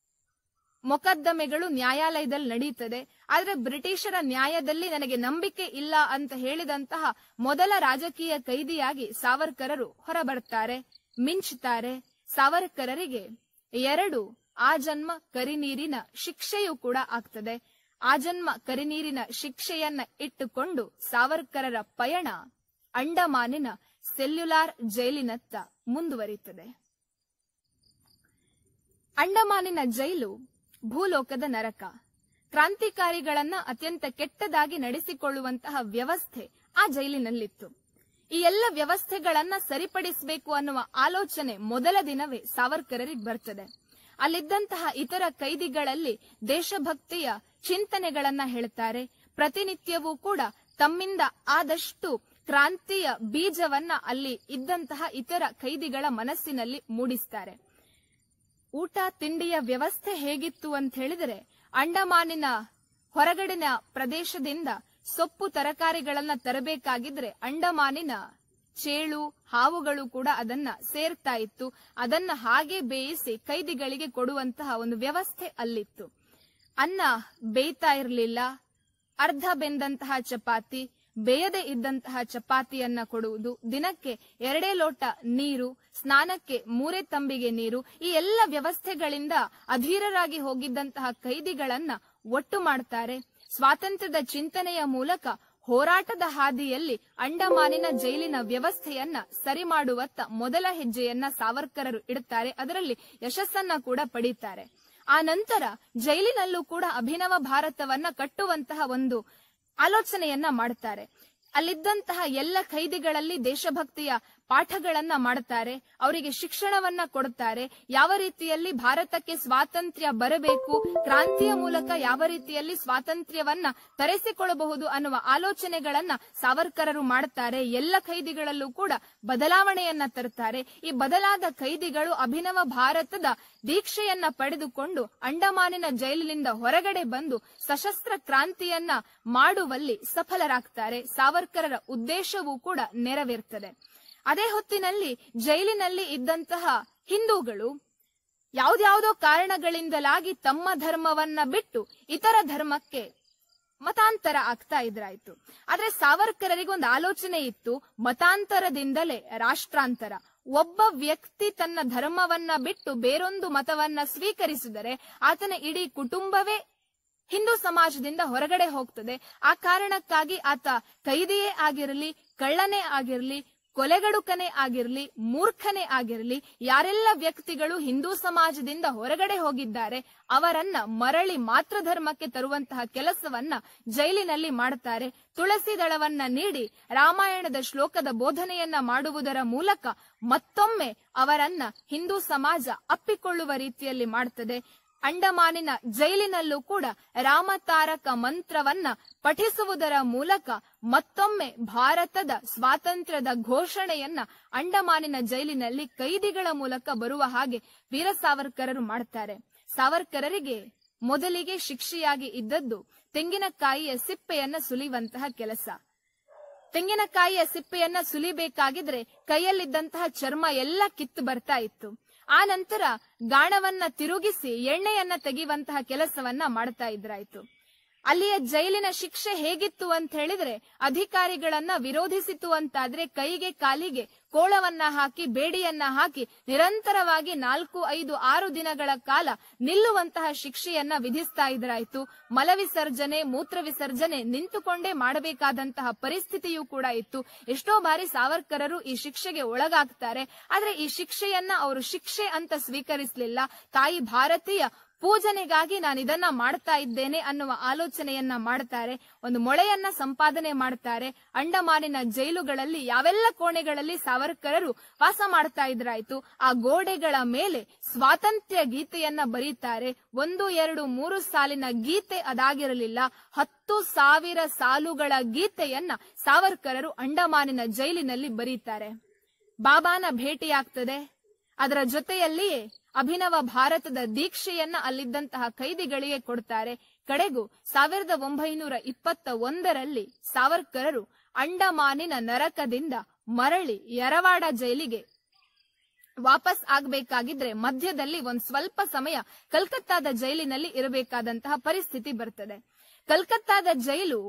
ಮೊಕದ್ದಮೆಗಳು ನ್ಯಾಯಾಲಯದಲ್ಲಿ ನಡೆಯುತ್ತದೆ ಆದ್ರೆ ಬ್ರಿಟಿಷರ ನ್ಯಾಯದಲ್ಲಿ ನನಗೆ ನಂಬಿಕೆ ಇಲ್ಲ ಅಂತ ಹೇಳಿದಂತಹ ಮೊದಲ ರಾಜಕೀಯ ಕೈದಿಯಾಗಿ ಸಾವರ್ಕರರು ಹೊರಬರ್ತಾರೆ ಮಿಂಚುತ್ತಾರೆ ಸಾವರ್ಕರರಿಗೆ ಎರಡು ಆಜನ್ಮ ಕರಿನೀರಿನ ಶಿಕ್ಷೆಯೂ ಕೂಡ ಆಗ್ತದೆ ಆಜನ್ಮ ಕರಿನೀರಿನ ಶಿಕ್ಷೆಯನ್ನ ಇಟ್ಟುಕೊಂಡು ಸಾವರ್ಕರರ ಪಯಣ ಅಂಡಮಾನಿನ ಸೆಲ್ಯುಲಾರ್ ಜೈಲಿನತ್ತ ಮುಂದುವರಿಯುತ್ತದೆ ಅಂಡಮಾನಿನ ಜೈಲು ಭೂಲೋಕದ ನರಕ ಕ್ರಾಂತಿಕಾರಿಗಳನ್ನ ಅತ್ಯಂತ ಕೆಟ್ಟದಾಗಿ ನಡೆಸಿಕೊಳ್ಳುವಂತಹ ವ್ಯವಸ್ಥೆ ಆ ಜೈಲಿನಲ್ಲಿತ್ತು ಈ ಎಲ್ಲ ವ್ಯವಸ್ಥೆಗಳನ್ನ ಸರಿಪಡಿಸಬೇಕು ಅನ್ನುವ ಆಲೋಚನೆ ಮೊದಲ ದಿನವೇ ಸಾವರ್ಕರರಿಗೆ ಬರ್ತದೆ ಅಲ್ಲಿದ್ದಂತಹ ಇತರ ಕೈದಿಗಳಲ್ಲಿ ದೇಶಭಕ್ತಿಯ ಚಿಂತನೆಗಳನ್ನ ಹೇಳ್ತಾರೆ ಪ್ರತಿನಿತ್ಯವೂ ಕೂಡ ತಮ್ಮಿಂದ ಆದಷ್ಟು ಕ್ರಾಂತಿಯ ಬೀಜವನ್ನ ಅಲ್ಲಿ ಇದ್ದಂತಹ ಇತರ ಖೈದಿಗಳ ಮನಸ್ಸಿನಲ್ಲಿ ಮೂಡಿಸ್ತಾರೆ ಊಟ ತಿಂಡಿಯ ವ್ಯವಸ್ಥೆ ಹೇಗಿತ್ತು ಅಂತ ಹೇಳಿದರೆ ಅಂಡಮಾನಿನ ಹೊರಗಡಿನ ಪ್ರದೇಶದಿಂದ ಸೊಪ್ಪು ತರಕಾರಿಗಳನ್ನ ತರಬೇಕಾಗಿದ್ರೆ ಅಂಡಮಾನಿನ ಚೇಳು ಹಾವುಗಳು ಕೂಡ ಅದನ್ನ ಸೇರ್ತಾ ಇತ್ತು ಅದನ್ನ ಹಾಗೆ ಬೇಯಿಸಿ ಕೈದಿಗಳಿಗೆ ಕೊಡುವಂತಹ ಒಂದು ವ್ಯವಸ್ಥೆ ಅಲ್ಲಿತ್ತು ಅನ್ನ ಬೇಯ್ತಾ ಇರಲಿಲ್ಲ ಅರ್ಧ ಬೆಂದಂತಹ ಚಪಾತಿ ಬೇಯದೆ ಇದ್ದಂತಹ ಚಪಾತಿಯನ್ನ ಕೊಡುವುದು ದಿನಕ್ಕೆ ಎರಡೇ ಲೋಟ ನೀರು ಸ್ನಾನಕ್ಕೆ ಮೂರೇ ತಂಬಿಗೆ ನೀರು ಈ ಎಲ್ಲ ವ್ಯವಸ್ಥೆಗಳಿಂದ ಅಧೀರರಾಗಿ ಹೋಗಿದ್ದಂತಹ ಕೈದಿಗಳನ್ನ ಒಟ್ಟು ಮಾಡ್ತಾರೆ ಸ್ವಾತಂತ್ರ್ಯದ ಚಿಂತನೆಯ ಮೂಲಕ ಹೋರಾಟದ ಹಾದಿಯಲ್ಲಿ ಅಂಡಮಾನಿನ ಜೈಲಿನ ವ್ಯವಸ್ಥೆಯನ್ನ ಸರಿ ಮಾಡುವತ್ತ ಮೊದಲ ಹೆಜ್ಜೆಯನ್ನ ಸಾವರ್ಕರರು ಇಡುತ್ತಾರೆ ಅದರಲ್ಲಿ ಯಶಸ್ಸನ್ನ ಕೂಡ ಪಡೀತಾರೆ ಆ ನಂತರ ಜೈಲಿನಲ್ಲೂ ಕೂಡ ಅಭಿನವ ಭಾರತವನ್ನ ಕಟ್ಟುವಂತಹ ಒಂದು ಆಲೋಚನೆಯನ್ನ ಮಾಡ್ತಾರೆ ಅಲ್ಲಿದ್ದಂತಹ ಎಲ್ಲ ಖೈದಿಗಳಲ್ಲಿ ದೇಶಭಕ್ತಿಯ ಪಾಠಗಳನ್ನ ಮಾಡುತ್ತಾರೆ ಅವರಿಗೆ ಶಿಕ್ಷಣವನ್ನ ಕೊಡುತ್ತಾರೆ ಯಾವ ರೀತಿಯಲ್ಲಿ ಭಾರತಕ್ಕೆ ಸ್ವಾತಂತ್ರ್ಯ ಬರಬೇಕು ಕ್ರಾಂತಿಯ ಮೂಲಕ ಯಾವ ರೀತಿಯಲ್ಲಿ ಸ್ವಾತಂತ್ರ್ಯವನ್ನ ತರಿಸಿಕೊಳ್ಳಬಹುದು ಅನ್ನುವ ಆಲೋಚನೆಗಳನ್ನ ಸಾವರ್ಕರರು ಮಾಡುತ್ತಾರೆ ಎಲ್ಲ ಖೈದಿಗಳಲ್ಲೂ ಕೂಡ ಬದಲಾವಣೆಯನ್ನ ತರುತ್ತಾರೆ ಈ ಬದಲಾದ ಖೈದಿಗಳು ಅಭಿನವ ಭಾರತದ ದೀಕ್ಷೆಯನ್ನ ಪಡೆದುಕೊಂಡು ಅಂಡಮಾನಿನ ಜೈಲಿನಿಂದ ಹೊರಗಡೆ ಬಂದು ಸಶಸ್ತ್ರ ಕ್ರಾಂತಿಯನ್ನ ಮಾಡುವಲ್ಲಿ ಸಫಲರಾಗ್ತಾರೆ ಸಾವರ್ಕರರ ಉದ್ದೇಶವೂ ಕೂಡ ನೆರವೇರ್ತದೆ ಅದೇ ಹೊತ್ತಿನಲ್ಲಿ ಜೈಲಿನಲ್ಲಿ ಇದ್ದಂತಹ ಹಿಂದೂಗಳು ಯಾವ್ದ್ಯಾವ್ದೋ ಕಾರಣಗಳಿಂದಲಾಗಿ ತಮ್ಮ ಧರ್ಮವನ್ನ ಬಿಟ್ಟು ಇತರ ಧರ್ಮಕ್ಕೆ ಮತಾಂತರ ಆಗ್ತಾ ಇದ್ರಾಯ್ತು ಆದ್ರೆ ಸಾವರ್ಕರರಿಗೊಂದು ಆಲೋಚನೆ ಇತ್ತು ಮತಾಂತರದಿಂದಲೇ ರಾಷ್ಟ್ರಾಂತರ ಒಬ್ಬ ವ್ಯಕ್ತಿ ತನ್ನ ಧರ್ಮವನ್ನ ಬಿಟ್ಟು ಬೇರೊಂದು ಮತವನ್ನ ಸ್ವೀಕರಿಸಿದರೆ ಆತನ ಇಡೀ ಕುಟುಂಬವೇ ಹಿಂದೂ ಸಮಾಜದಿಂದ ಹೊರಗಡೆ ಹೋಗ್ತದೆ ಆ ಕಾರಣಕ್ಕಾಗಿ ಆತ ಕೈದಿಯೇ ಆಗಿರಲಿ ಕಳ್ಳನೇ ಆಗಿರಲಿ ಕೊಲೆಗಡುಕನೇ ಆಗಿರಲಿ ಮೂರ್ಖನೇ ಆಗಿರಲಿ ಯಾರೆಲ್ಲ ವ್ಯಕ್ತಿಗಳು ಹಿಂದೂ ಸಮಾಜದಿಂದ ಹೊರಗಡೆ ಹೋಗಿದ್ದಾರೆ ಅವರನ್ನ ಮರಳಿ ಮಾತೃ ಧರ್ಮಕ್ಕೆ ತರುವಂತಹ ಕೆಲಸವನ್ನ ಜೈಲಿನಲ್ಲಿ ಮಾಡುತ್ತಾರೆ ತುಳಸಿ ದಳವನ್ನ ನೀಡಿ ರಾಮಾಯಣದ ಶ್ಲೋಕದ ಬೋಧನೆಯನ್ನ ಮಾಡುವುದರ ಮೂಲಕ ಮತ್ತೊಮ್ಮೆ ಅವರನ್ನ ಹಿಂದೂ ಸಮಾಜ ಅಪ್ಪಿಕೊಳ್ಳುವ ರೀತಿಯಲ್ಲಿ ಮಾಡುತ್ತದೆ ಅಂಡಮಾನಿನ ಜೈಲಿನಲ್ಲೂ ಕೂಡ ರಾಮತಾರಕ ಮಂತ್ರವನ್ನ ಪಠಿಸುವುದರ ಮೂಲಕ ಮತ್ತೊಮ್ಮೆ ಭಾರತದ ಸ್ವಾತಂತ್ರ್ಯದ ಘೋಷಣೆಯನ್ನ ಅಂಡಮಾನಿನ ಜೈಲಿನಲ್ಲಿ ಕೈದಿಗಳ ಮೂಲಕ ಬರುವ ಹಾಗೆ ವೀರ ಸಾವರ್ಕರರು ಮಾಡುತ್ತಾರೆ ಸಾವರ್ಕರರಿಗೆ ಮೊದಲಿಗೆ ಶಿಕ್ಷೆಯಾಗಿ ಇದ್ದದ್ದು ತೆಂಗಿನಕಾಯಿಯ ಸಿಪ್ಪೆಯನ್ನ ಸುಲಿಯುವಂತಹ ಕೆಲಸ ತೆಂಗಿನಕಾಯಿಯ ಸಿಪ್ಪೆಯನ್ನ ಸುಲಿಬೇಕಾಗಿದ್ರೆ ಕೈಯಲ್ಲಿದ್ದಂತಹ ಚರ್ಮ ಎಲ್ಲ ಕಿತ್ತು ಬರ್ತಾ ಇತ್ತು ಆ ನಂತರ ಗಾಣವನ್ನ ತಿರುಗಿಸಿ ಎಣ್ಣೆಯನ್ನ ತೆಗೆಯುವಂತಹ ಕೆಲಸವನ್ನ ಮಾಡ್ತಾ ಇದ್ರಾಯ್ತು ಅಲ್ಲಿಯ ಜೈಲಿನ ಶಿಕ್ಷೆ ಹೇಗಿತ್ತು ಅಂತ ಹೇಳಿದ್ರೆ ಅಧಿಕಾರಿಗಳನ್ನ ವಿರೋಧಿಸಿತು ಅಂತಾದ್ರೆ ಕೈಗೆ ಕಾಲಿಗೆ ಕೋಳವನ್ನ ಹಾಕಿ ಬೇಡಿಯನ್ನ ಹಾಕಿ ನಿರಂತರವಾಗಿ ನಾಲ್ಕು ಐದು ಆರು ದಿನಗಳ ಕಾಲ ನಿಲ್ಲುವಂತಹ ಶಿಕ್ಷೆಯನ್ನ ವಿಧಿಸ್ತಾ ಇದ್ರಾಯ್ತು ಮಲವಿಸರ್ಜನೆ ಮೂತ್ರ ವಿಸರ್ಜನೆ ನಿಂತುಕೊಂಡೇ ಮಾಡಬೇಕಾದಂತಹ ಪರಿಸ್ಥಿತಿಯೂ ಕೂಡ ಇತ್ತು ಎಷ್ಟೋ ಬಾರಿ ಸಾವರ್ಕರರು ಈ ಶಿಕ್ಷೆಗೆ ಒಳಗಾಗ್ತಾರೆ ಆದ್ರೆ ಈ ಶಿಕ್ಷೆಯನ್ನ ಅವರು ಶಿಕ್ಷೆ ಅಂತ ಸ್ವೀಕರಿಸಲಿಲ್ಲ ತಾಯಿ ಭಾರತೀಯ ಪೂಜನೆಗಾಗಿ ನಾನು ಇದನ್ನ ಮಾಡ್ತಾ ಇದ್ದೇನೆ ಅನ್ನುವ ಆಲೋಚನೆಯನ್ನ ಮಾಡ್ತಾರೆ ಒಂದು ಮೊಳೆಯನ್ನ ಸಂಪಾದನೆ ಮಾಡ್ತಾರೆ ಅಂಡಮಾನಿನ ಜೈಲುಗಳಲ್ಲಿ ಯಾವೆಲ್ಲ ಕೋಣೆಗಳಲ್ಲಿ ಸಾವರ್ಕರರು ವಾಸ ಮಾಡ್ತಾ ಇದ್ರಾಯ್ತು ಆ ಗೋಡೆಗಳ ಮೇಲೆ ಸ್ವಾತಂತ್ರ್ಯ ಗೀತೆಯನ್ನ ಬರೀತಾರೆ ಒಂದು ಎರಡು ಮೂರು ಸಾಲಿನ ಗೀತೆ ಅದಾಗಿರಲಿಲ್ಲ ಹತ್ತು ಸಾವಿರ ಸಾಲುಗಳ ಗೀತೆಯನ್ನ ಸಾವರ್ಕರರು ಅಂಡಮಾನಿನ ಜೈಲಿನಲ್ಲಿ ಬರೀತಾರೆ ಬಾಬಾನ ಭೇಟಿಯಾಗ್ತದೆ ಅದರ ಜೊತೆಯಲ್ಲಿಯೇ ಅಭಿನವ ಭಾರತದ ದೀಕ್ಷೆಯನ್ನ ಅಲ್ಲಿದ್ದಂತಹ ಕೈದಿಗಳಿಗೆ ಕೊಡ್ತಾರೆ ಕಡೆಗೂ ಸಾವಿರದ ಒಂಬೈನೂರ ಇಪ್ಪತ್ತ ಒಂದರಲ್ಲಿ ಸಾವರ್ಕರರು ಅಂಡಮಾನಿನ ನರಕದಿಂದ ಮರಳಿ ಯರವಾಡ ಜೈಲಿಗೆ ವಾಪಸ್ ಆಗ್ಬೇಕಾಗಿದ್ರೆ ಮಧ್ಯದಲ್ಲಿ ಒಂದ್ ಸ್ವಲ್ಪ ಸಮಯ ಕಲ್ಕತ್ತಾದ ಜೈಲಿನಲ್ಲಿ ಇರಬೇಕಾದಂತಹ ಪರಿಸ್ಥಿತಿ ಬರ್ತದೆ ಕಲ್ಕತ್ತಾದ ಜೈಲು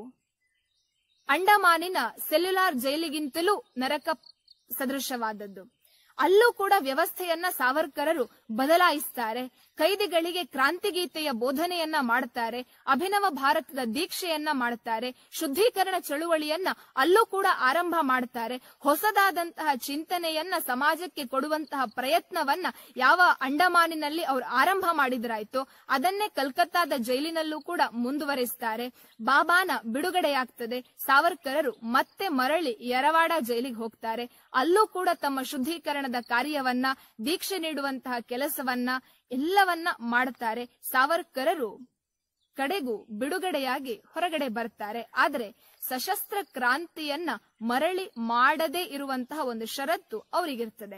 ಅಂಡಮಾನಿನ ಸೆಲ್ಯುಲಾರ್ ಜೈಲಿಗಿಂತಲೂ ನರಕ ಸದೃಶವಾದದ್ದು ಅಲ್ಲೂ ಕೂಡ ವ್ಯವಸ್ಥೆಯನ್ನ ಸಾವರ್ಕರರು ಬದಲಾಯಿಸ್ತಾರೆ ಕೈದಿಗಳಿಗೆ ಕ್ರಾಂತಿಗೀತೆಯ ಬೋಧನೆಯನ್ನ ಮಾಡುತ್ತಾರೆ ಅಭಿನವ ಭಾರತದ ದೀಕ್ಷೆಯನ್ನ ಮಾಡುತ್ತಾರೆ ಶುದ್ಧೀಕರಣ ಚಳುವಳಿಯನ್ನ ಅಲ್ಲೂ ಕೂಡ ಆರಂಭ ಮಾಡುತ್ತಾರೆ ಹೊಸದಾದಂತಹ ಚಿಂತನೆಯನ್ನ ಸಮಾಜಕ್ಕೆ ಕೊಡುವಂತಹ ಪ್ರಯತ್ನವನ್ನ ಯಾವ ಅಂಡಮಾನಿನಲ್ಲಿ ಅವರು ಆರಂಭ ಮಾಡಿದ್ರಾಯ್ತು ಅದನ್ನೇ ಕಲ್ಕತ್ತಾದ ಜೈಲಿನಲ್ಲೂ ಕೂಡ ಮುಂದುವರಿಸ್ತಾರೆ ಬಾಬಾನ ಬಿಡುಗಡೆಯಾಗ್ತದೆ ಸಾವರ್ಕರರು ಮತ್ತೆ ಮರಳಿ ಯರವಾಡ ಜೈಲಿಗೆ ಹೋಗ್ತಾರೆ ಅಲ್ಲೂ ಕೂಡ ತಮ್ಮ ಶುದ್ಧೀಕರಣದ ಕಾರ್ಯವನ್ನ ದೀಕ್ಷೆ ನೀಡುವಂತಹ ಕೆಲಸವನ್ನ ಎಲ್ಲವನ್ನ ಮಾಡುತ್ತಾರೆ ಸಾವರ್ಕರರು ಕಡೆಗೂ ಬಿಡುಗಡೆಯಾಗಿ ಹೊರಗಡೆ ಬರ್ತಾರೆ ಆದರೆ ಸಶಸ್ತ್ರ ಕ್ರಾಂತಿಯನ್ನ ಮರಳಿ ಮಾಡದೇ ಇರುವಂತಹ ಒಂದು ಷರತ್ತು ಅವರಿಗಿರ್ತದೆ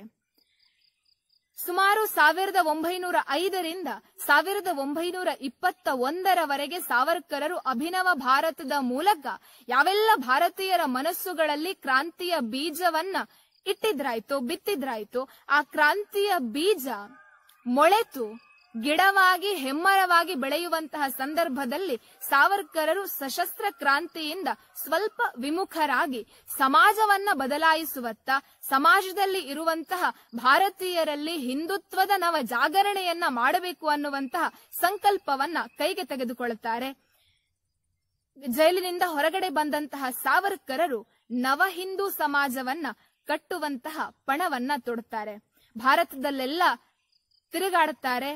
ಸುಮಾರು ಸಾವಿರದ ಒಂಬೈನೂರ ಐದರಿಂದ ಸಾವಿರದ ಒಂಬೈನೂರ ಇಪ್ಪತ್ತ ಒಂದರವರೆಗೆ ಸಾವರ್ಕರರು ಅಭಿನವ ಭಾರತದ ಮೂಲಕ ಯಾವೆಲ್ಲ ಭಾರತೀಯರ ಮನಸ್ಸುಗಳಲ್ಲಿ ಕ್ರಾಂತಿಯ ಬೀಜವನ್ನ ಇಟ್ಟಿದ್ರಾಯ್ತು ಬಿತ್ತಿದ್ರಾಯ್ತು ಆ ಕ್ರಾಂತಿಯ ಬೀಜ ಮೊಳೆತು ಗಿಡವಾಗಿ ಹೆಮ್ಮರವಾಗಿ ಬೆಳೆಯುವಂತಹ ಸಂದರ್ಭದಲ್ಲಿ ಸಾವರ್ಕರರು ಸಶಸ್ತ್ರ ಕ್ರಾಂತಿಯಿಂದ ಸ್ವಲ್ಪ ವಿಮುಖರಾಗಿ ಸಮಾಜವನ್ನ ಬದಲಾಯಿಸುವತ್ತ ಸಮಾಜದಲ್ಲಿ ಇರುವಂತಹ ಭಾರತೀಯರಲ್ಲಿ ಹಿಂದುತ್ವದ ನವ ಜಾಗರಣೆಯನ್ನ ಮಾಡಬೇಕು ಅನ್ನುವಂತಹ ಸಂಕಲ್ಪವನ್ನ ಕೈಗೆ ತೆಗೆದುಕೊಳ್ಳುತ್ತಾರೆ ಜೈಲಿನಿಂದ ಹೊರಗಡೆ ಬಂದಂತಹ ಸಾವರ್ಕರರು ನವ ಹಿಂದೂ ಸಮಾಜವನ್ನ ಕಟ್ಟುವಂತಹ ಪಣವನ್ನ ತೊಡುತ್ತಾರೆ ಭಾರತದಲ್ಲೆಲ್ಲ ತಿರುಗಾಡುತ್ತಾರೆ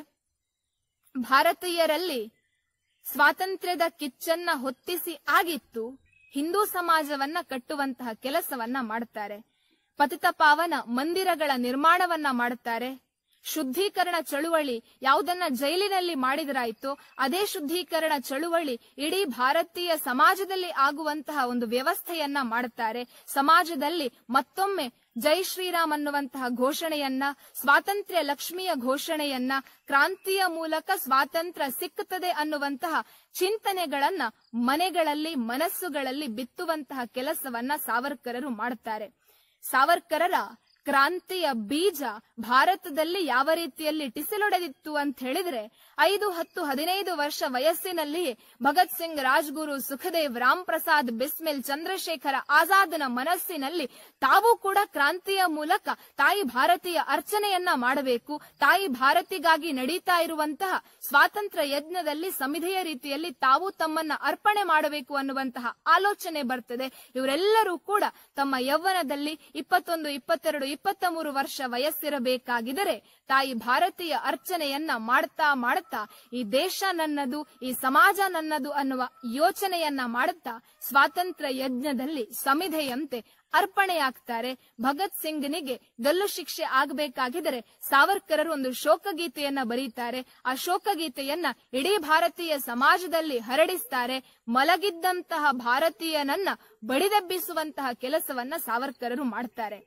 ಭಾರತೀಯರಲ್ಲಿ ಸ್ವಾತಂತ್ರ್ಯದ ಕಿಚ್ಚನ್ನ ಹೊತ್ತಿಸಿ ಆಗಿತ್ತು ಹಿಂದೂ ಸಮಾಜವನ್ನ ಕಟ್ಟುವಂತಹ ಕೆಲಸವನ್ನ ಮಾಡುತ್ತಾರೆ ಪತಿತ ಪಾವನ ಮಂದಿರಗಳ ನಿರ್ಮಾಣವನ್ನ ಮಾಡುತ್ತಾರೆ ಶುದ್ಧೀಕರಣ ಚಳುವಳಿ ಯಾವುದನ್ನ ಜೈಲಿನಲ್ಲಿ ಮಾಡಿದರಾಯ್ತು ಅದೇ ಶುದ್ಧೀಕರಣ ಚಳುವಳಿ ಇಡೀ ಭಾರತೀಯ ಸಮಾಜದಲ್ಲಿ ಆಗುವಂತಹ ಒಂದು ವ್ಯವಸ್ಥೆಯನ್ನ ಮಾಡುತ್ತಾರೆ ಸಮಾಜದಲ್ಲಿ ಮತ್ತೊಮ್ಮೆ ಜೈ ಶ್ರೀರಾಮ್ ಅನ್ನುವಂತಹ ಘೋಷಣೆಯನ್ನ ಸ್ವಾತಂತ್ರ್ಯ ಲಕ್ಷ್ಮಿಯ ಘೋಷಣೆಯನ್ನ ಕ್ರಾಂತಿಯ ಮೂಲಕ ಸ್ವಾತಂತ್ರ್ಯ ಸಿಕ್ಕುತ್ತದೆ ಅನ್ನುವಂತಹ ಚಿಂತನೆಗಳನ್ನ ಮನೆಗಳಲ್ಲಿ ಮನಸ್ಸುಗಳಲ್ಲಿ ಬಿತ್ತುವಂತಹ ಕೆಲಸವನ್ನ ಸಾವರ್ಕರರು ಮಾಡುತ್ತಾರೆ ಸಾವರ್ಕರರ ಕ್ರಾಂತಿಯ ಬೀಜ ಭಾರತದಲ್ಲಿ ಯಾವ ರೀತಿಯಲ್ಲಿ ಟಿಸಿಲೊಡೆದಿತ್ತು ಅಂತ ಹೇಳಿದ್ರೆ ಐದು ಹತ್ತು ಹದಿನೈದು ವರ್ಷ ವಯಸ್ಸಿನಲ್ಲಿಯೇ ಭಗತ್ ಸಿಂಗ್ ರಾಜ್ಗುರು ಸುಖದೇವ್ ರಾಮ್ ಪ್ರಸಾದ್ ಬಿಸ್ಮಿಲ್ ಚಂದ್ರಶೇಖರ ಆಜಾದ್ನ ಮನಸ್ಸಿನಲ್ಲಿ ತಾವು ಕೂಡ ಕ್ರಾಂತಿಯ ಮೂಲಕ ತಾಯಿ ಭಾರತೀಯ ಅರ್ಚನೆಯನ್ನ ಮಾಡಬೇಕು ತಾಯಿ ಭಾರತಿಗಾಗಿ ನಡೀತಾ ಇರುವಂತಹ ಸ್ವಾತಂತ್ರ್ಯ ಯಜ್ಞದಲ್ಲಿ ಸಮಿಧೆಯ ರೀತಿಯಲ್ಲಿ ತಾವು ತಮ್ಮನ್ನ ಅರ್ಪಣೆ ಮಾಡಬೇಕು ಅನ್ನುವಂತಹ ಆಲೋಚನೆ ಬರ್ತದೆ ಇವರೆಲ್ಲರೂ ಕೂಡ ತಮ್ಮ ಯೌವನದಲ್ಲಿ ಇಪ್ಪತ್ತೊಂದು ಇಪ್ಪತ್ತೆರಡು ಇಪ್ಪತ್ತ ಮೂರು ವರ್ಷ ವಯಸ್ಸಿರಬೇಕಾಗಿದ್ದರೆ ತಾಯಿ ಭಾರತೀಯ ಅರ್ಚನೆಯನ್ನ ಮಾಡ್ತಾ ಮಾಡ್ತಾ ಈ ದೇಶ ನನ್ನದು ಈ ಸಮಾಜ ನನ್ನದು ಅನ್ನುವ ಯೋಚನೆಯನ್ನ ಮಾಡುತ್ತಾ ಸ್ವಾತಂತ್ರ್ಯ ಯಜ್ಞದಲ್ಲಿ ಸಮಿಧೆಯಂತೆ ಅರ್ಪಣೆಯಾಗ್ತಾರೆ ಭಗತ್ ಸಿಂಗ್ನಿಗೆ ಗಲ್ಲು ಶಿಕ್ಷೆ ಆಗಬೇಕಾಗಿದ್ದರೆ ಸಾವರ್ಕರರು ಒಂದು ಶೋಕಗೀತೆಯನ್ನ ಬರೀತಾರೆ ಆ ಶೋಕಗೀತೆಯನ್ನ ಇಡೀ ಭಾರತೀಯ ಸಮಾಜದಲ್ಲಿ ಹರಡಿಸ್ತಾರೆ ಮಲಗಿದ್ದಂತಹ ಭಾರತೀಯನನ್ನ ಬಡಿದೆಬ್ಬಿಸುವಂತಹ ಕೆಲಸವನ್ನ ಸಾವರ್ಕರರು ಮಾಡ್ತಾರೆ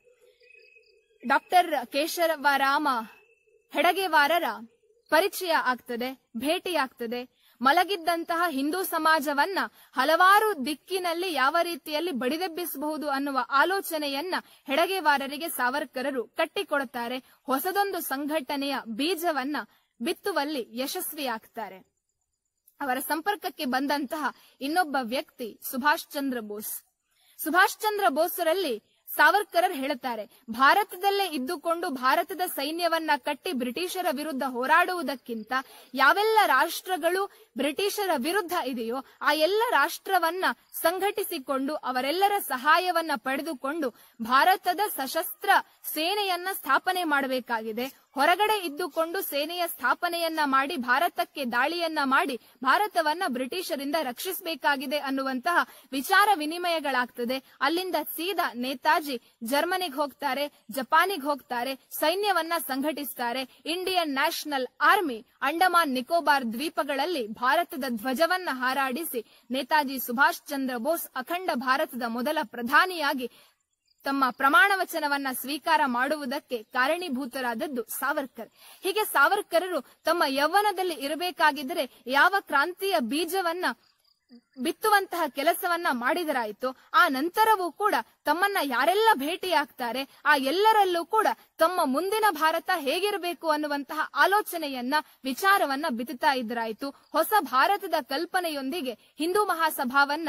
ಡಾಕ್ಟರ್ ಕೇಶವರಾಮ ಹೆಡಗೇವಾರರ ಪರಿಚಯ ಆಗ್ತದೆ ಭೇಟಿಯಾಗ್ತದೆ ಮಲಗಿದ್ದಂತಹ ಹಿಂದೂ ಸಮಾಜವನ್ನ ಹಲವಾರು ದಿಕ್ಕಿನಲ್ಲಿ ಯಾವ ರೀತಿಯಲ್ಲಿ ಬಡಿದೆಬ್ಬಿಸಬಹುದು ಅನ್ನುವ ಆಲೋಚನೆಯನ್ನ ಹೆಡಗೇವಾರರಿಗೆ ಸಾವರ್ಕರರು ಕಟ್ಟಿಕೊಡುತ್ತಾರೆ ಹೊಸದೊಂದು ಸಂಘಟನೆಯ ಬೀಜವನ್ನ ಬಿತ್ತುವಲ್ಲಿ ಯಶಸ್ವಿಯಾಗ್ತಾರೆ ಅವರ ಸಂಪರ್ಕಕ್ಕೆ ಬಂದಂತಹ ಇನ್ನೊಬ್ಬ ವ್ಯಕ್ತಿ ಸುಭಾಷ್ ಚಂದ್ರ ಬೋಸ್ ಸುಭಾಷ್ ಚಂದ್ರ ಬೋಸರಲ್ಲಿ ಸಾವರ್ಕರರ್ ಹೇಳುತ್ತಾರೆ ಭಾರತದಲ್ಲೇ ಇದ್ದುಕೊಂಡು ಭಾರತದ ಸೈನ್ಯವನ್ನ ಕಟ್ಟಿ ಬ್ರಿಟಿಷರ ವಿರುದ್ಧ ಹೋರಾಡುವುದಕ್ಕಿಂತ ಯಾವೆಲ್ಲ ರಾಷ್ಟ್ರಗಳು ಬ್ರಿಟಿಷರ ವಿರುದ್ಧ ಇದೆಯೋ ಆ ಎಲ್ಲ ರಾಷ್ಟ್ರವನ್ನ ಸಂಘಟಿಸಿಕೊಂಡು ಅವರೆಲ್ಲರ ಸಹಾಯವನ್ನ ಪಡೆದುಕೊಂಡು ಭಾರತದ ಸಶಸ್ತ್ರ ಸೇನೆಯನ್ನ ಸ್ಥಾಪನೆ ಮಾಡಬೇಕಾಗಿದೆ ಹೊರಗಡೆ ಇದ್ದುಕೊಂಡು ಸೇನೆಯ ಸ್ಥಾಪನೆಯನ್ನ ಮಾಡಿ ಭಾರತಕ್ಕೆ ದಾಳಿಯನ್ನ ಮಾಡಿ ಭಾರತವನ್ನ ಬ್ರಿಟಿಷರಿಂದ ರಕ್ಷಿಸಬೇಕಾಗಿದೆ ಅನ್ನುವಂತಹ ವಿಚಾರ ವಿನಿಮಯಗಳಾಗ್ತದೆ ಅಲ್ಲಿಂದ ಸೀದಾ ನೇತಾಜಿ ಜರ್ಮನಿಗೆ ಹೋಗ್ತಾರೆ ಜಪಾನಿಗೆ ಹೋಗ್ತಾರೆ ಸೈನ್ಯವನ್ನ ಸಂಘಟಿಸ್ತಾರೆ Indian National Army Andaman Nicobar ದ್ವೀಪಗಳಲ್ಲಿ ಭಾರತದ ಧ್ವಜವನ್ನ ಹಾರಾಡಿಸಿ ನೇತಾಜಿ ಸುಭಾಷ್ ಚಂದ್ರ ಬೋಸ್ ಅಖಂಡ ಭಾರತದ ಮೊದಲ ಪ್ರಧಾನಿಯಾಗಿ ತಮ್ಮ ಪ್ರಮಾಣ ವಚನವನ್ನ ಸ್ವೀಕಾರ ಮಾಡುವುದಕ್ಕೆ ಕಾರಣೀಭೂತರಾದದ್ದು ಸಾವರ್ಕರ್ ಹೀಗೆ ಸಾವರ್ಕರರು ತಮ್ಮ ಯೌವನದಲ್ಲಿ ಇರಬೇಕಾಗಿದ್ದರೆ ಯಾವ ಕ್ರಾಂತಿಯ ಬೀಜವನ್ನ ಬಿತ್ತುವಂತಹ ಕೆಲಸವನ್ನ ಮಾಡಿದರಾಯಿತು ಆ ನಂತರವೂ ಕೂಡ ತಮ್ಮನ್ನ ಯಾರೆಲ್ಲ ಭೇಟಿಯಾಗ್ತಾರೆ ಆ ಎಲ್ಲರಲ್ಲೂ ಕೂಡ ತಮ್ಮ ಮುಂದಿನ ಭಾರತ ಹೇಗಿರಬೇಕು ಅನ್ನುವಂತಹ ಆಲೋಚನೆಯನ್ನ ವಿಚಾರವನ್ನ ಬಿತ್ತುತ್ತಾ ಇದ್ದರಾಯಿತು ಹೊಸ ಭಾರತದ ಕಲ್ಪನೆಯೊಂದಿಗೆ ಹಿಂದೂ ಮಹಾಸಭಾವನ್ನ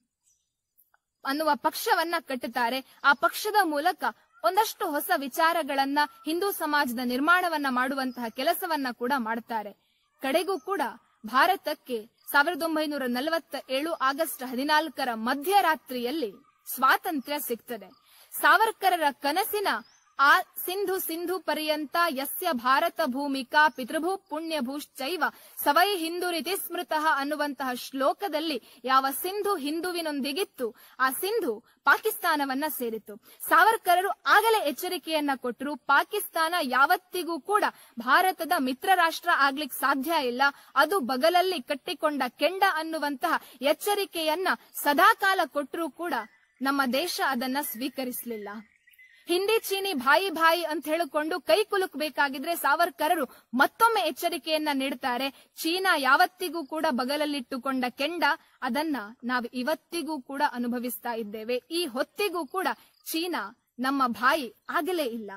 ಅನ್ನುವ ಪಕ್ಷವನ್ನ ಕಟ್ಟುತ್ತಾರೆ ಆ ಪಕ್ಷದ ಮೂಲಕ ಒಂದಷ್ಟು ಹೊಸ ವಿಚಾರಗಳನ್ನ ಹಿಂದೂ ಸಮಾಜದ ನಿರ್ಮಾಣವನ್ನ ಮಾಡುವಂತಹ ಕೆಲಸವನ್ನ ಕೂಡ ಮಾಡ್ತಾರೆ ಕಡೆಗೂ ಕೂಡ ಭಾರತಕ್ಕೆ ಸಾವಿರದ ಒಂಬೈನೂರ ನಲವತ್ತ ಏಳು ಆಗಸ್ಟ್ ಹದಿನಾಲ್ಕರ ಮಧ್ಯರಾತ್ರಿಯಲ್ಲಿ ಸ್ವಾತಂತ್ರ್ಯ ಸಿಗ್ತದೆ ಸಾವರ್ಕರರ ಕನಸಿನ ಆ ಸಿಂಧು ಸಿಂಧು ಪರ್ಯಂತ ಯಸ್ಯ ಭಾರತ ಭೂಮಿಕಾ ಪಿತೃಭೂ ಪುಣ್ಯಭೂಶ್ಚೈವ ಸವೈ ಹಿಂದುರಿತಿ ಸ್ಮೃತಃ ಅನ್ನುವಂತಹ ಶ್ಲೋಕದಲ್ಲಿ ಯಾವ ಸಿಂಧು ಹಿಂದುವಿನೊಂದಿಗಿತ್ತು ಆ ಸಿಂಧು ಪಾಕಿಸ್ತಾನವನ್ನ ಸೇರಿತು ಸಾವರ್ಕರರು ಆಗಲೇ ಎಚ್ಚರಿಕೆಯನ್ನ ಕೊಟ್ಟರು ಪಾಕಿಸ್ತಾನ ಯಾವತ್ತಿಗೂ ಕೂಡ ಭಾರತದ ಮಿತ್ರ ರಾಷ್ಟ್ರ ಆಗ್ಲಿಕ್ಕೆ ಸಾಧ್ಯ ಇಲ್ಲ ಅದು ಬಗಲಲ್ಲಿ ಕಟ್ಟಿಕೊಂಡ ಕೆಂಡ ಅನ್ನುವಂತಹ ಎಚ್ಚರಿಕೆಯನ್ನ ಸದಾಕಾಲ ಕೊಟ್ಟರೂ ಕೂಡ ನಮ್ಮ ದೇಶ ಅದನ್ನ ಸ್ವೀಕರಿಸಲಿಲ್ಲ ಹಿಂದಿ ಚೀನಿ ಭಾಯಿ ಭಾಯಿ ಅಂತ ಹೇಳಿಕೊಂಡು ಕೈ ಕುಲುಕಬೇಕಾಗಿದ್ರೆ ಸಾವರ್ಕರರು ಮತ್ತೊಮ್ಮೆ ಎಚ್ಚರಿಕೆಯನ್ನ ನೀಡ್ತಾರೆ ಚೀನಾ ಯಾವತ್ತಿಗೂ ಕೂಡ ಬಗಲಲ್ಲಿಟ್ಟುಕೊಂಡ ಕೆಂಡ ಅದನ್ನ ನಾವು ಇವತ್ತಿಗೂ ಕೂಡ ಅನುಭವಿಸ್ತಾ ಇದ್ದೇವೆ ಈ ಹೊತ್ತಿಗೂ ಕೂಡ ಚೀನಾ ನಮ್ಮ ಭಾಯಿ ಆಗಲೇ ಇಲ್ಲ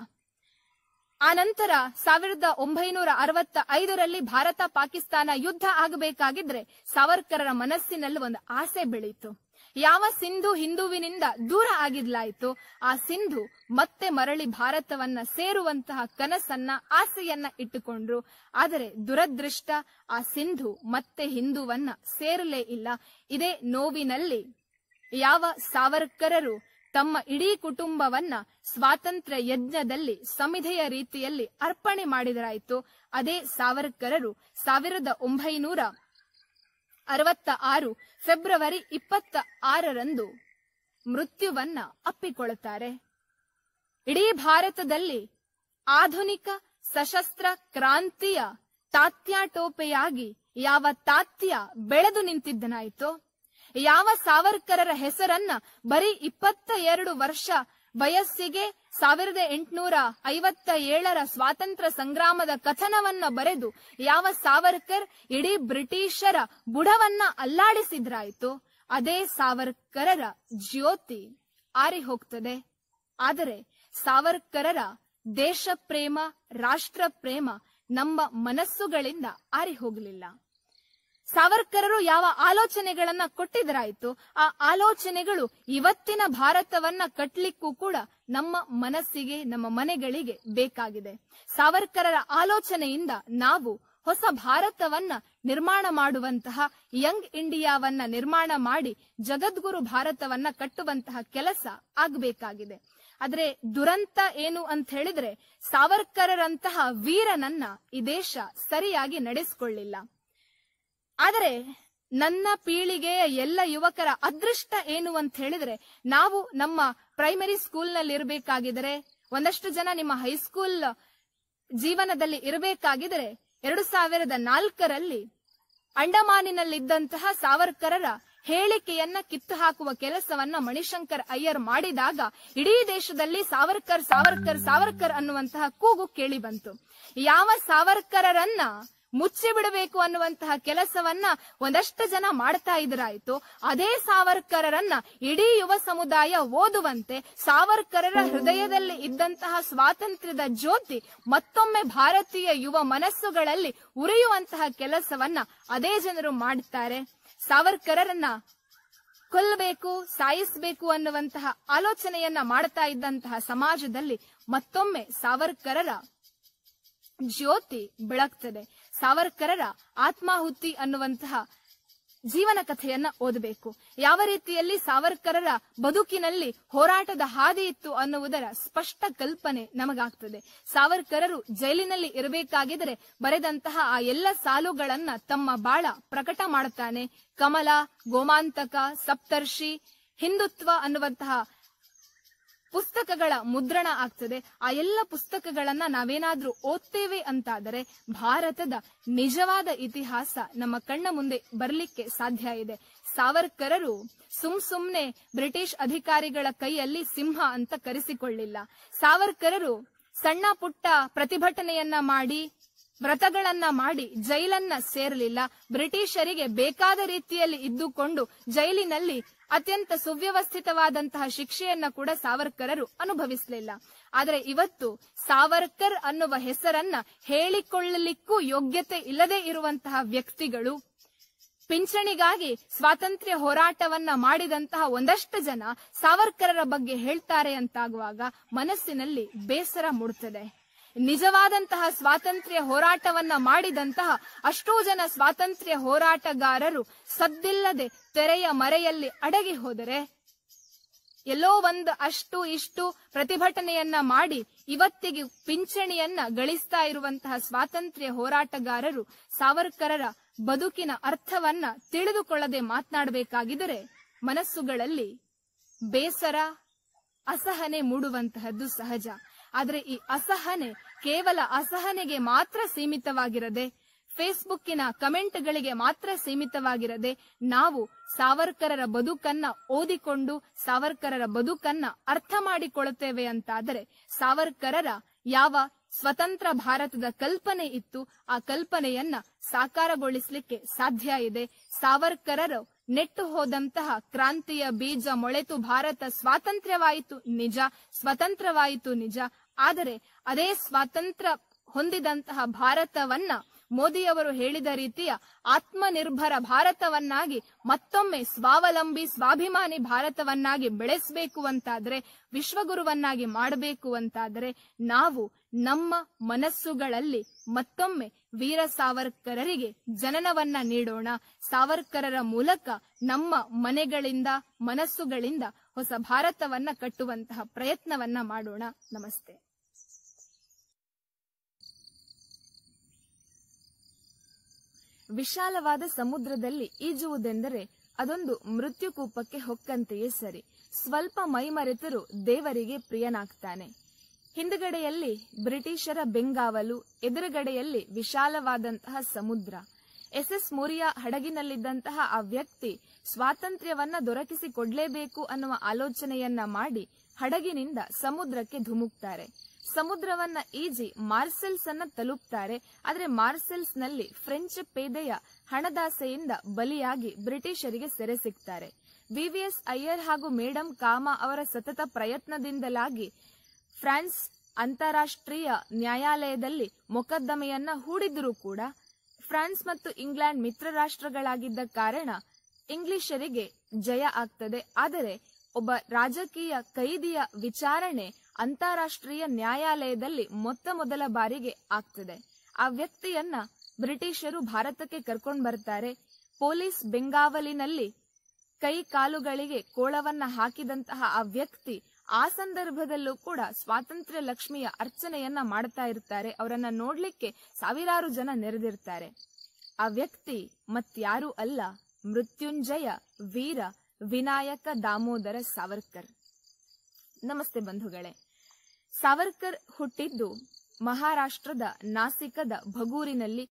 ಆ ನಂತರ ಸಾವಿರದ ಒಂಬೈನೂರ ಅರವತ್ತ ಐದರಲ್ಲಿ ಭಾರತ ಪಾಕಿಸ್ತಾನ ಯುದ್ಧ ಆಗಬೇಕಾಗಿದ್ರೆ ಸಾವರ್ಕರರ ಮನಸ್ಸಿನಲ್ಲಿ ಒಂದು ಆಸೆ ಬೆಳೀತು ಯಾವ ಸಿಂಧು ಹಿಂದುವಿನಿಂದ ದೂರ ಆಗಿದ್ಲಾಯ್ತು ಆ ಸಿಂಧು ಮತ್ತೆ ಮರಳಿ ಭಾರತವನ್ನ ಸೇರುವಂತಹ ಕನಸನ್ನ ಆಸೆಯನ್ನ ಇಟ್ಟುಕೊಂಡ್ರು ಆದರೆ ದುರದೃಷ್ಟ ಆ ಸಿಂಧು ಮತ್ತೆ ಹಿಂದುವನ್ನ ಸೇರಲೇ ಇಲ್ಲ ಇದೇ ನೋವಿನಲ್ಲಿ ಯಾವ ಸಾವರ್ಕರರು ತಮ್ಮ ಇಡೀ ಕುಟುಂಬವನ್ನ ಸ್ವಾತಂತ್ರ್ಯ ಯಜ್ಞದಲ್ಲಿ ಸಮಿಧೆಯ ರೀತಿಯಲ್ಲಿ ಅರ್ಪಣೆ ಮಾಡಿದರಾಯಿತು ಅದೇ ಸಾವರ್ಕರರು ಸಾವಿರದ ಒಂಬೈನೂರ ಅರವತ್ತ ಆರು ಫೆಬ್ರವರಿ ಇಪ್ಪತ್ತ ಆರರಂದು ಮೃತ್ಯುವನ್ನ ಅಪ್ಪಿಕೊಳ್ಳುತ್ತಾರೆ ಇಡೀ ಭಾರತದಲ್ಲಿ ಆಧುನಿಕ ಸಶಸ್ತ್ರ ಕ್ರಾಂತಿಯ ತಾತ್ಯಾಟೋಪೆಯಾಗಿ ಯಾವ ತಾತ್ಯ ಬೆಳೆದು ನಿಂತಿದ್ದನಾಯಿತೋ ಯಾವ ಸಾವರ್ಕರರ ಹೆಸರನ್ನ ಬರೀ ಇಪ್ಪತ್ತ ಎರಡು ವರ್ಷ ವಯಸ್ಸಿಗೆ ಸಾವಿರದ ಎಂಟುನೂರ ಐವತ್ತ ಏಳರ ಸ್ವಾತಂತ್ರ್ಯ ಸಂಗ್ರಾಮದ ಕಥನವನ್ನ ಬರೆದು ಯಾವ ಸಾವರ್ಕರ್ ಇಡೀ ಬ್ರಿಟಿಷರ ಬುಡವನ್ನ ಅಲ್ಲಾಡಿಸಿದ್ರಾಯ್ತು ಅದೇ ಸಾವರ್ಕರರ ಜ್ಯೋತಿ ಆರಿ ಹೋಗ್ತದೆ ಆದರೆ ಸಾವರ್ಕರರ ದೇಶ ಪ್ರೇಮ ರಾಷ್ಟ್ರ ಪ್ರೇಮ ನಮ್ಮ ಮನಸ್ಸುಗಳಿಂದ ಆರಿ ಹೋಗಲಿಲ್ಲ ಸಾವರ್ಕರರು ಯಾವ ಆಲೋಚನೆಗಳನ್ನ ಕೊಟ್ಟಿದ್ರಾಯ್ತು ಆ ಆಲೋಚನೆಗಳು ಇವತ್ತಿನ ಭಾರತವನ್ನ ಕಟ್ಲಿಕ್ಕೂ ಕೂಡ ನಮ್ಮ ಮನಸ್ಸಿಗೆ ನಮ್ಮ ಮನೆಗಳಿಗೆ ಬೇಕಾಗಿದೆ ಸಾವರ್ಕರರ ಆಲೋಚನೆಯಿಂದ ನಾವು ಹೊಸ ಭಾರತವನ್ನ ನಿರ್ಮಾಣ ಮಾಡುವಂತಹ ಯಂಗ್ ಇಂಡಿಯಾವನ್ನ ನಿರ್ಮಾಣ ಮಾಡಿ ಜಗದ್ಗುರು ಭಾರತವನ್ನ ಕಟ್ಟುವಂತಹ ಕೆಲಸ ಆಗಬೇಕಾಗಿದೆ ಆದ್ರೆ ದುರಂತ ಏನು ಅಂತ ಹೇಳಿದ್ರೆ ಸಾವರ್ಕರರಂತಹ ವೀರನನ್ನ ಈ ದೇಶ ಸರಿಯಾಗಿ ನಡೆಸಿಕೊಳ್ಳಿಲ್ಲ ಆದರೆ ನನ್ನ ಪೀಳಿಗೆಯ ಎಲ್ಲ ಯುವಕರ ಅದೃಷ್ಟ ಏನು ಅಂತ ಹೇಳಿದ್ರೆ ನಾವು ನಮ್ಮ ಪ್ರೈಮರಿ ಸ್ಕೂಲ್ನಲ್ಲಿ ಇರಬೇಕಾಗಿದ್ರೆ ಒಂದಷ್ಟು ಜನ ನಿಮ್ಮ ಹೈಸ್ಕೂಲ್ ಜೀವನದಲ್ಲಿ ಇರಬೇಕಾಗಿದ್ರೆ ಎರಡು ಸಾವಿರದ ನಾಲ್ಕರಲ್ಲಿ ಅಂಡಮಾನಿನಲ್ಲಿದ್ದಂತಹ ಸಾವರ್ಕರರ ಹೇಳಿಕೆಯನ್ನ ಕಿತ್ತು ಹಾಕುವ ಕೆಲಸವನ್ನ ಮಣಿಶಂಕರ್ ಅಯ್ಯರ್ ಮಾಡಿದಾಗ ಇಡೀ ದೇಶದಲ್ಲಿ ಸಾವರ್ಕರ್ ಸಾವರ್ಕರ್ ಸಾವರ್ಕರ್ ಅನ್ನುವಂತಹ ಕೂಗು ಕೇಳಿ ಬಂತು ಯಾವ ಸಾವರ್ಕರರನ್ನ ಮುಚ್ಚಿ ಬಿಡಬೇಕು ಅನ್ನುವಂತಹ ಕೆಲಸವನ್ನ ಒಂದಷ್ಟು ಜನ ಮಾಡ್ತಾ ಇದ್ರಾಯ್ತು ಅದೇ ಸಾವರ್ಕರರನ್ನ ಇಡೀ ಯುವ ಸಮುದಾಯ ಓದುವಂತೆ ಸಾವರ್ಕರರ ಹೃದಯದಲ್ಲಿ ಇದ್ದಂತಹ ಸ್ವಾತಂತ್ರ್ಯದ ಜ್ಯೋತಿ ಮತ್ತೊಮ್ಮೆ ಭಾರತೀಯ ಯುವ ಮನಸ್ಸುಗಳಲ್ಲಿ ಉರಿಯುವಂತಹ ಕೆಲಸವನ್ನ ಅದೇ ಜನರು ಮಾಡುತ್ತಾರೆ ಸಾವರ್ಕರರನ್ನ ಕೊಲ್ಲಬೇಕು ಸಾಯಿಸಬೇಕು ಅನ್ನುವಂತಹ ಆಲೋಚನೆಯನ್ನ ಮಾಡ್ತಾ ಇದ್ದಂತಹ ಸಮಾಜದಲ್ಲಿ ಮತ್ತೊಮ್ಮೆ ಸಾವರ್ಕರರ ಜ್ಯೋತಿ ಬೆಳಗ್ತದೆ ಸಾವರ್ಕರರ ಆತ್ಮಾಹುತಿ ಅನ್ನುವಂತಹ ಜೀವನ ಕಥೆಯನ್ನ ಓದಬೇಕು ಯಾವ ರೀತಿಯಲ್ಲಿ ಸಾವರ್ಕರರ ಬದುಕಿನಲ್ಲಿ ಹೋರಾಟದ ಹಾದಿ ಇತ್ತು ಅನ್ನುವುದರ ಸ್ಪಷ್ಟ ಕಲ್ಪನೆ ನಮಗಾಗ್ತದೆ ಸಾವರ್ಕರರು ಜೈಲಿನಲ್ಲಿ ಇರಬೇಕಾಗಿದ್ರೆ ಬರೆದಂತಹ ಆ ಎಲ್ಲ ಸಾಲುಗಳನ್ನ ತಮ್ಮ ಬಾಳ ಪ್ರಕಟ ಮಾಡುತ್ತಾನೆ ಕಮಲ ಗೋಮಾಂತಕ ಸಪ್ತರ್ಷಿ ಹಿಂದುತ್ವ ಅನ್ನುವಂತಹ ಪುಸ್ತಕಗಳ ಮುದ್ರಣ ಆಗ್ತದೆ ಆ ಎಲ್ಲ ಪುಸ್ತಕಗಳನ್ನ ನಾವೇನಾದ್ರೂ ಓದ್ತೇವೆ ಅಂತಾದರೆ ಭಾರತದ ನಿಜವಾದ ಇತಿಹಾಸ ನಮ್ಮ ಕಣ್ಣ ಮುಂದೆ ಬರಲಿಕ್ಕೆ ಸಾಧ್ಯ ಇದೆ ಸಾವರ್ಕರರು ಸುಮ್ ಸುಮ್ನೆ ಬ್ರಿಟಿಷ್ ಅಧಿಕಾರಿಗಳ ಕೈಯಲ್ಲಿ ಸಿಂಹ ಅಂತ ಕರೆಸಿಕೊಳ್ಳಿಲ್ಲ ಸಾವರ್ಕರರು ಸಣ್ಣ ಪುಟ್ಟ ಪ್ರತಿಭಟನೆಯನ್ನ ಮಾಡಿ ವ್ರತಗಳನ್ನ ಮಾಡಿ ಜೈಲನ್ನ ಸೇರಲಿಲ್ಲ ಬ್ರಿಟಿಷರಿಗೆ ಬೇಕಾದ ರೀತಿಯಲ್ಲಿ ಇದ್ದುಕೊಂಡು ಜೈಲಿನಲ್ಲಿ ಅತ್ಯಂತ ಸುವ್ಯವಸ್ಥಿತವಾದಂತಹ ಶಿಕ್ಷೆಯನ್ನ ಕೂಡ ಸಾವರ್ಕರರು ಅನುಭವಿಸಲಿಲ್ಲ ಆದರೆ ಇವತ್ತು ಸಾವರ್ಕರ್ ಅನ್ನುವ ಹೆಸರನ್ನ ಹೇಳಿಕೊಳ್ಳಲಿಕ್ಕೂ ಯೋಗ್ಯತೆ ಇಲ್ಲದೆ ಇರುವಂತಹ ವ್ಯಕ್ತಿಗಳು ಪಿಂಚಣಿಗಾಗಿ ಸ್ವಾತಂತ್ರ್ಯ ಹೋರಾಟವನ್ನ ಮಾಡಿದಂತಹ ಒಂದಷ್ಟು ಜನ ಸಾವರ್ಕರರ ಬಗ್ಗೆ ಹೇಳ್ತಾರೆ ಅಂತಾಗುವಾಗ ಮನಸ್ಸಿನಲ್ಲಿ ಬೇಸರ ಮೂಡುತ್ತದೆ ನಿಜವಾದಂತಹ ಸ್ವಾತಂತ್ರ್ಯ ಹೋರಾಟವನ್ನ ಮಾಡಿದಂತಹ ಅಷ್ಟೋ ಜನ ಸ್ವಾತಂತ್ರ್ಯ ಹೋರಾಟಗಾರರು ಸದ್ದಿಲ್ಲದೆ ತೆರೆಯ ಮರೆಯಲ್ಲಿ ಅಡಗಿ ಹೋದರೆ ಎಲ್ಲೋ ಒಂದು ಅಷ್ಟು ಇಷ್ಟು ಪ್ರತಿಭಟನೆಯನ್ನ ಮಾಡಿ ಇವತ್ತಿಗೆ ಪಿಂಚಣಿಯನ್ನ ಗಳಿಸ್ತಾ ಇರುವಂತಹ ಸ್ವಾತಂತ್ರ್ಯ ಹೋರಾಟಗಾರರು ಸಾವರ್ಕರರ ಬದುಕಿನ ಅರ್ಥವನ್ನ ತಿಳಿದುಕೊಳ್ಳದೆ ಮಾತನಾಡಬೇಕಾಗಿದ್ದರೆ ಮನಸ್ಸುಗಳಲ್ಲಿ ಬೇಸರ ಅಸಹನೆ ಮೂಡುವಂತಹದ್ದು ಸಹಜ ಆದರೆ ಈ ಅಸಹನೆ ಕೇವಲ ಅಸಹನೆಗೆ ಮಾತ್ರ ಸೀಮಿತವಾಗಿರದೆ ಫೇಸ್ಬುಕ್ಕಿನ ಕಮೆಂಟ್ಗಳಿಗೆ ಮಾತ್ರ ಸೀಮಿತವಾಗಿರದೆ ನಾವು ಸಾವರ್ಕರರ ಬದುಕನ್ನ ಓದಿಕೊಂಡು ಸಾವರ್ಕರರ ಬದುಕನ್ನ ಅರ್ಥ ಮಾಡಿಕೊಳ್ಳುತ್ತೇವೆ ಅಂತಾದರೆ ಸಾವರ್ಕರರ ಯಾವ ಸ್ವತಂತ್ರ ಭಾರತದ ಕಲ್ಪನೆ ಇತ್ತು ಆ ಕಲ್ಪನೆಯನ್ನ ಸಾಕಾರಗೊಳಿಸಲಿಕ್ಕೆ ಸಾಧ್ಯ ಇದೆ ಸಾವರ್ಕರರು ನೆಟ್ಟು ಹೋದಂತಹ ಕ್ರಾಂತಿಯ ಬೀಜ ಮೊಳೆತು ಭಾರತ ಸ್ವಾತಂತ್ರ್ಯವಾಯಿತು ನಿಜ ಸ್ವತಂತ್ರವಾಯಿತು ನಿಜ ಆದರೆ ಅದೇ ಸ್ವಾತಂತ್ರ್ಯ ಹೊಂದಿದಂತಹ ಭಾರತವನ್ನ ಮೋದಿಯವರು ಹೇಳಿದ ರೀತಿಯ ಆತ್ಮನಿರ್ಭರ ಭಾರತವನ್ನಾಗಿ ಮತ್ತೊಮ್ಮೆ ಸ್ವಾವಲಂಬಿ ಸ್ವಾಭಿಮಾನಿ ಭಾರತವನ್ನಾಗಿ ಬೆಳೆಸಬೇಕು ಅಂತಾದ್ರೆ ವಿಶ್ವಗುರುವನ್ನಾಗಿ ಮಾಡಬೇಕು ಅಂತಾದರೆ ನಾವು ನಮ್ಮ ಮನಸ್ಸುಗಳಲ್ಲಿ ಮತ್ತೊಮ್ಮೆ ವೀರ ಸಾವರ್ಕರರಿಗೆ ಜನನವನ್ನ ನೀಡೋಣ ಸಾವರ್ಕರರ ಮೂಲಕ ನಮ್ಮ ಮನೆಗಳಿಂದ ಮನಸ್ಸುಗಳಿಂದ ಹೊಸ ಭಾರತವನ್ನ ಕಟ್ಟುವಂತಹ ಪ್ರಯತ್ನವನ್ನ ಮಾಡೋಣ ನಮಸ್ತೆ ವಿಶಾಲವಾದ ಸಮುದ್ರದಲ್ಲಿ ಈಜುವುದೆಂದರೆ ಅದೊಂದು ಮೃತ್ಯುಕೂಪಕ್ಕೆ ಹೊಕ್ಕಂತೆಯೇ ಸರಿ ಸ್ವಲ್ಪ ಮೈಮರೆತರೂ ದೇವರಿಗೆ ಪ್ರಿಯನಾಗ್ತಾನೆ ಹಿಂದುಗಡೆಯಲ್ಲಿ ಬ್ರಿಟಿಷರ ಬೆಂಗಾವಲು ಎದುರುಗಡೆಯಲ್ಲಿ ವಿಶಾಲವಾದಂತಹ ಸಮುದ್ರ ಎಸ್ ಎಸ್ ಮೋರಿಯಾ ಹಡಗಿನಲ್ಲಿದ್ದಂತಹ ಆ ವ್ಯಕ್ತಿ ಸ್ವಾತಂತ್ರ್ಯವನ್ನ ದೊರಕಿಸಿಕೊಡ್ಲೇಬೇಕು ಅನ್ನುವ ಆಲೋಚನೆಯನ್ನ ಮಾಡಿ ಹಡಗಿನಿಂದ ಸಮುದ್ರಕ್ಕೆ ಧುಮುಕ್ತಾರೆ ಸಮುದ್ರವನ್ನ ಈಜಿ ಮಾರ್ಸೆಲ್ಸ್ ಅನ್ನ ತಲುಪ್ತಾರೆ ಆದ್ರೆ ಮಾರ್ಸೆಲ್ಸ್ ನಲ್ಲಿ ಫ್ರೆಂಚ್ ಪೇದೆಯ ಹಣದಾಸೆಯಿಂದ ಬಲಿಯಾಗಿ ಬ್ರಿಟಿಷರಿಗೆ ಸೆರೆ ಸಿಗ್ತಾರೆ ವಿವಿಎಸ್ ಅಯ್ಯರ್ ಹಾಗೂ ಮೇಡಂ ಕಾಮ ಅವರ ಸತತ ಪ್ರಯತ್ನದಿಂದಲಾಗಿ ಫ್ರಾನ್ಸ್ ಅಂತಾರಾಷ್ಟ್ರೀಯ ನ್ಯಾಯಾಲಯದಲ್ಲಿ ಮೊಕದ್ದಮೆಯನ್ನ ಹೂಡಿದ್ರೂ ಕೂಡ ಫ್ರಾನ್ಸ್ ಮತ್ತು ಇಂಗ್ಲೆಂಡ್ ಮಿತ್ರ ರಾಷ್ಟ್ರಗಳಾಗಿದ್ದ ಕಾರಣ ಇಂಗ್ಲಿಷರಿಗೆ ಜಯ ಆಗ್ತದೆ ಆದರೆ ಒಬ್ಬ ರಾಜಕೀಯ ಕೈದಿಯ ವಿಚಾರಣೆ ಅಂತಾರಾಷ್ಟ್ರೀಯ ನ್ಯಾಯಾಲಯದಲ್ಲಿ ಮೊತ್ತ ಮೊದಲ ಬಾರಿಗೆ ಆಗ್ತದೆ ಆ ವ್ಯಕ್ತಿಯನ್ನ ಬ್ರಿಟಿಷರು ಭಾರತಕ್ಕೆ ಕರ್ಕೊಂಡು ಬರ್ತಾರೆ ಪೊಲೀಸ್ ಬೆಂಗಾವಲಿನಲ್ಲಿ ಕೈ ಕಾಲುಗಳಿಗೆ ಕೋಳವನ್ನ ಹಾಕಿದಂತಹ ಆ ವ್ಯಕ್ತಿ ಆ ಸಂದರ್ಭದಲ್ಲೂ ಕೂಡ ಸ್ವಾತಂತ್ರ್ಯ ಲಕ್ಷ್ಮಿಯ ಅರ್ಚನೆಯನ್ನ ಮಾಡ್ತಾ ಇರ್ತಾರೆ ಅವರನ್ನ ನೋಡ್ಲಿಕ್ಕೆ ಸಾವಿರಾರು ಜನ ನೆರೆದಿರ್ತಾರೆ ಆ ವ್ಯಕ್ತಿ ಮತ್ಯಾರೂ ಅಲ್ಲ ಮೃತ್ಯುಂಜಯ ವೀರ ವಿನಾಯಕ ದಾಮೋದರ ಸಾವರ್ಕರ್ ನಮಸ್ತೆ ಬಂಧುಗಳೇ ಸಾವರ್ಕರ್ ಹುಟ್ಟಿದ್ದು ಮಹಾರಾಷ್ಟ್ರದ ನಾಸಿಕದ ಭಗೂರಿನಲ್ಲಿ